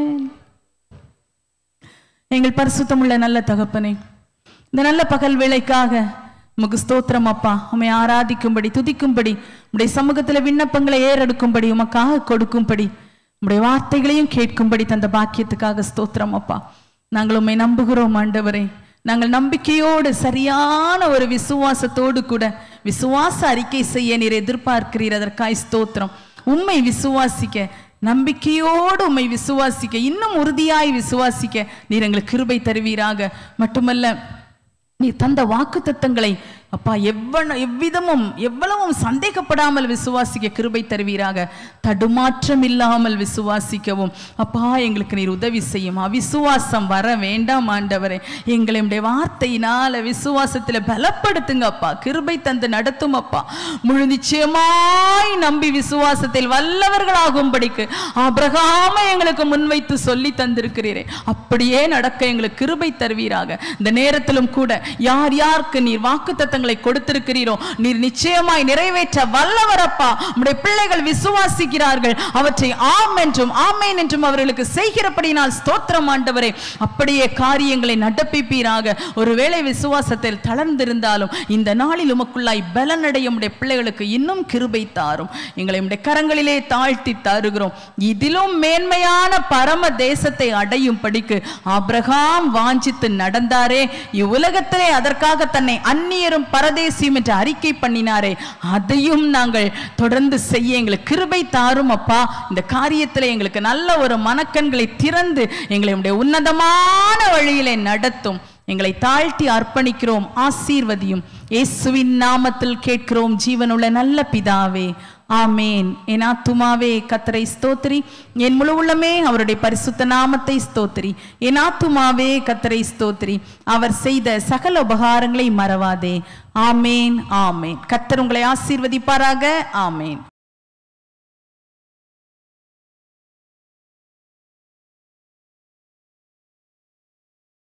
எங்கள் பரிசுத்தமுள்ள நல்ல தகப்பனே இந்த நல்ல பகல் வேளைக்காக உமக்கு ஸ்தோத்திரம் அப்பா உம்மை ஆராதிக்கும்படி துதிக்கும்படி உம்முடைய சமூகத்துல விண்ணப்பங்களை ஏறெடுக்கும்படி உமக்காக கொடுக்கும்படி உம்முடைய வார்த்தைகளையும் கேட்கும்படி தந்த பாக்கியத்துக்காக ஸ்தோத்திரம் அப்பா நாங்கள் உம்மை நம்புகிறோம் ஆண்டவரே நாங்கள் நம்பிக்கையோடு சரியான ஒரு விசுவாசத்தோடு கூட விசுவாச அறிக்கை செய்ய நீர் எதிர்பார்க்கிறீர் அதற்காய் ஸ்தோத்திரம் உம்மை விசுவாசிக்க நம்பிக்கையோடு உம்மை விசுவாசிக்க இன்னும் உறுதியாய் விசுவாசிக்க நீர் எங்களுக்கு கிருபை தருவீராக மட்டுமல்ல நீ தந்த வாக்கு தத்தங்களை அப்பா எவ்வளவு எவ்விதமும் எவ்வளவும் சந்தேகப்படாமல் விசுவாசிக்க கிருபை தருவீராக தடுமாற்றம் இல்லாமல் விசுவாசிக்கவும் அப்பா எங்களுக்கு நீர் உதவி செய்யும் அவிசுவாசம் வர வேண்டாம் ஆண்டவரே எங்களை உம்முடைய வார்த்தையினால விசுவாசத்துல பலப்படுத்துங்க அப்பா கிருபை தந்து நடத்தும் அப்பா முழு நிச்சயமாய் நம்பி விசுவாசத்தில் வல்லவர்களாகும்படிக்கு ஆபிரகாமை எங்களுக்கு முன்வைத்து சொல்லி தந்திருக்கிறீரே அப்படியே நடக்க எங்களுக்கு கிருபை தருவீராக இந்த நேரத்திலும் கூட யார் யாருக்கு நீர் வாக்குத்தத்தங்களை கொடுத்திருக்கிறீரோ நீர் நிச்சயமாய் நிறைவேற்ற வல்லவரப்பா உம்முடைய பிள்ளைகள் விசுவாசிக்கிறார்கள் அவற்றை ஆம் என்றும் ஆமேன் என்றும் அவர்களுக்கு செய்கிறபடினால் ஸ்தோத்திரம் ஆண்டவரே அப்படியே காரியங்களை நடப்பிப்பீராக ஒருவேளை விசுவாசத்தில் தளர்ந்திருந்தாலும் இந்த நாளில் உமக்குள்ளாய் பலனடைய உம்முடைய பிள்ளைகளுக்கு இன்னும் கிருபை தாரும் எங்களை உம்முடைய கரங்களிலே தாழ்த்தி தருகிறோம் இதிலும் மேன்மையான பரம தேசத்தை அடையும் படிக்கு ஆபிரகாம் வாஞ்சித்து நடந்தாரே இவ்வுலகத்திலே அதற்காக தன்னை அந்நியரும் பரதேசியும் என்று அறிக்கை பண்ணினாரே அதையும் நாங்கள் தொடர்ந்து செய்ய எங்களுக்கு கிருபை தாரும் அப்பா இந்த காரியத்திலே எங்களுக்கு நல்ல ஒரு மனக்கண்களை திறந்து எங்களை உம்முடைய உன்னதமான வழியிலே நடத்தும் எங்களை தாழ்த்தி அர்ப்பணிக்கிறோம் ஆசீர்வதியும் இயேசுவின் நாமத்தில் கேட்கிறோம் ஜீவனுள்ள நல்ல பிதாவே ஆமேன் என் ஆத்துமாவே கத்தரை ஸ்தோத்திரி என் முழு உள்ளமே அவருடைய பரிசுத்த நாமத்தை ஸ்தோத்திரி என் ஆத்துமாவே கத்தரை ஸ்தோத்திரி அவர் செய்த சகல உபகாரங்களை மறவாதே ஆமேன் ஆமேன் கத்தர் உங்களை ஆசீர்வதிப்பாராக ஆமேன்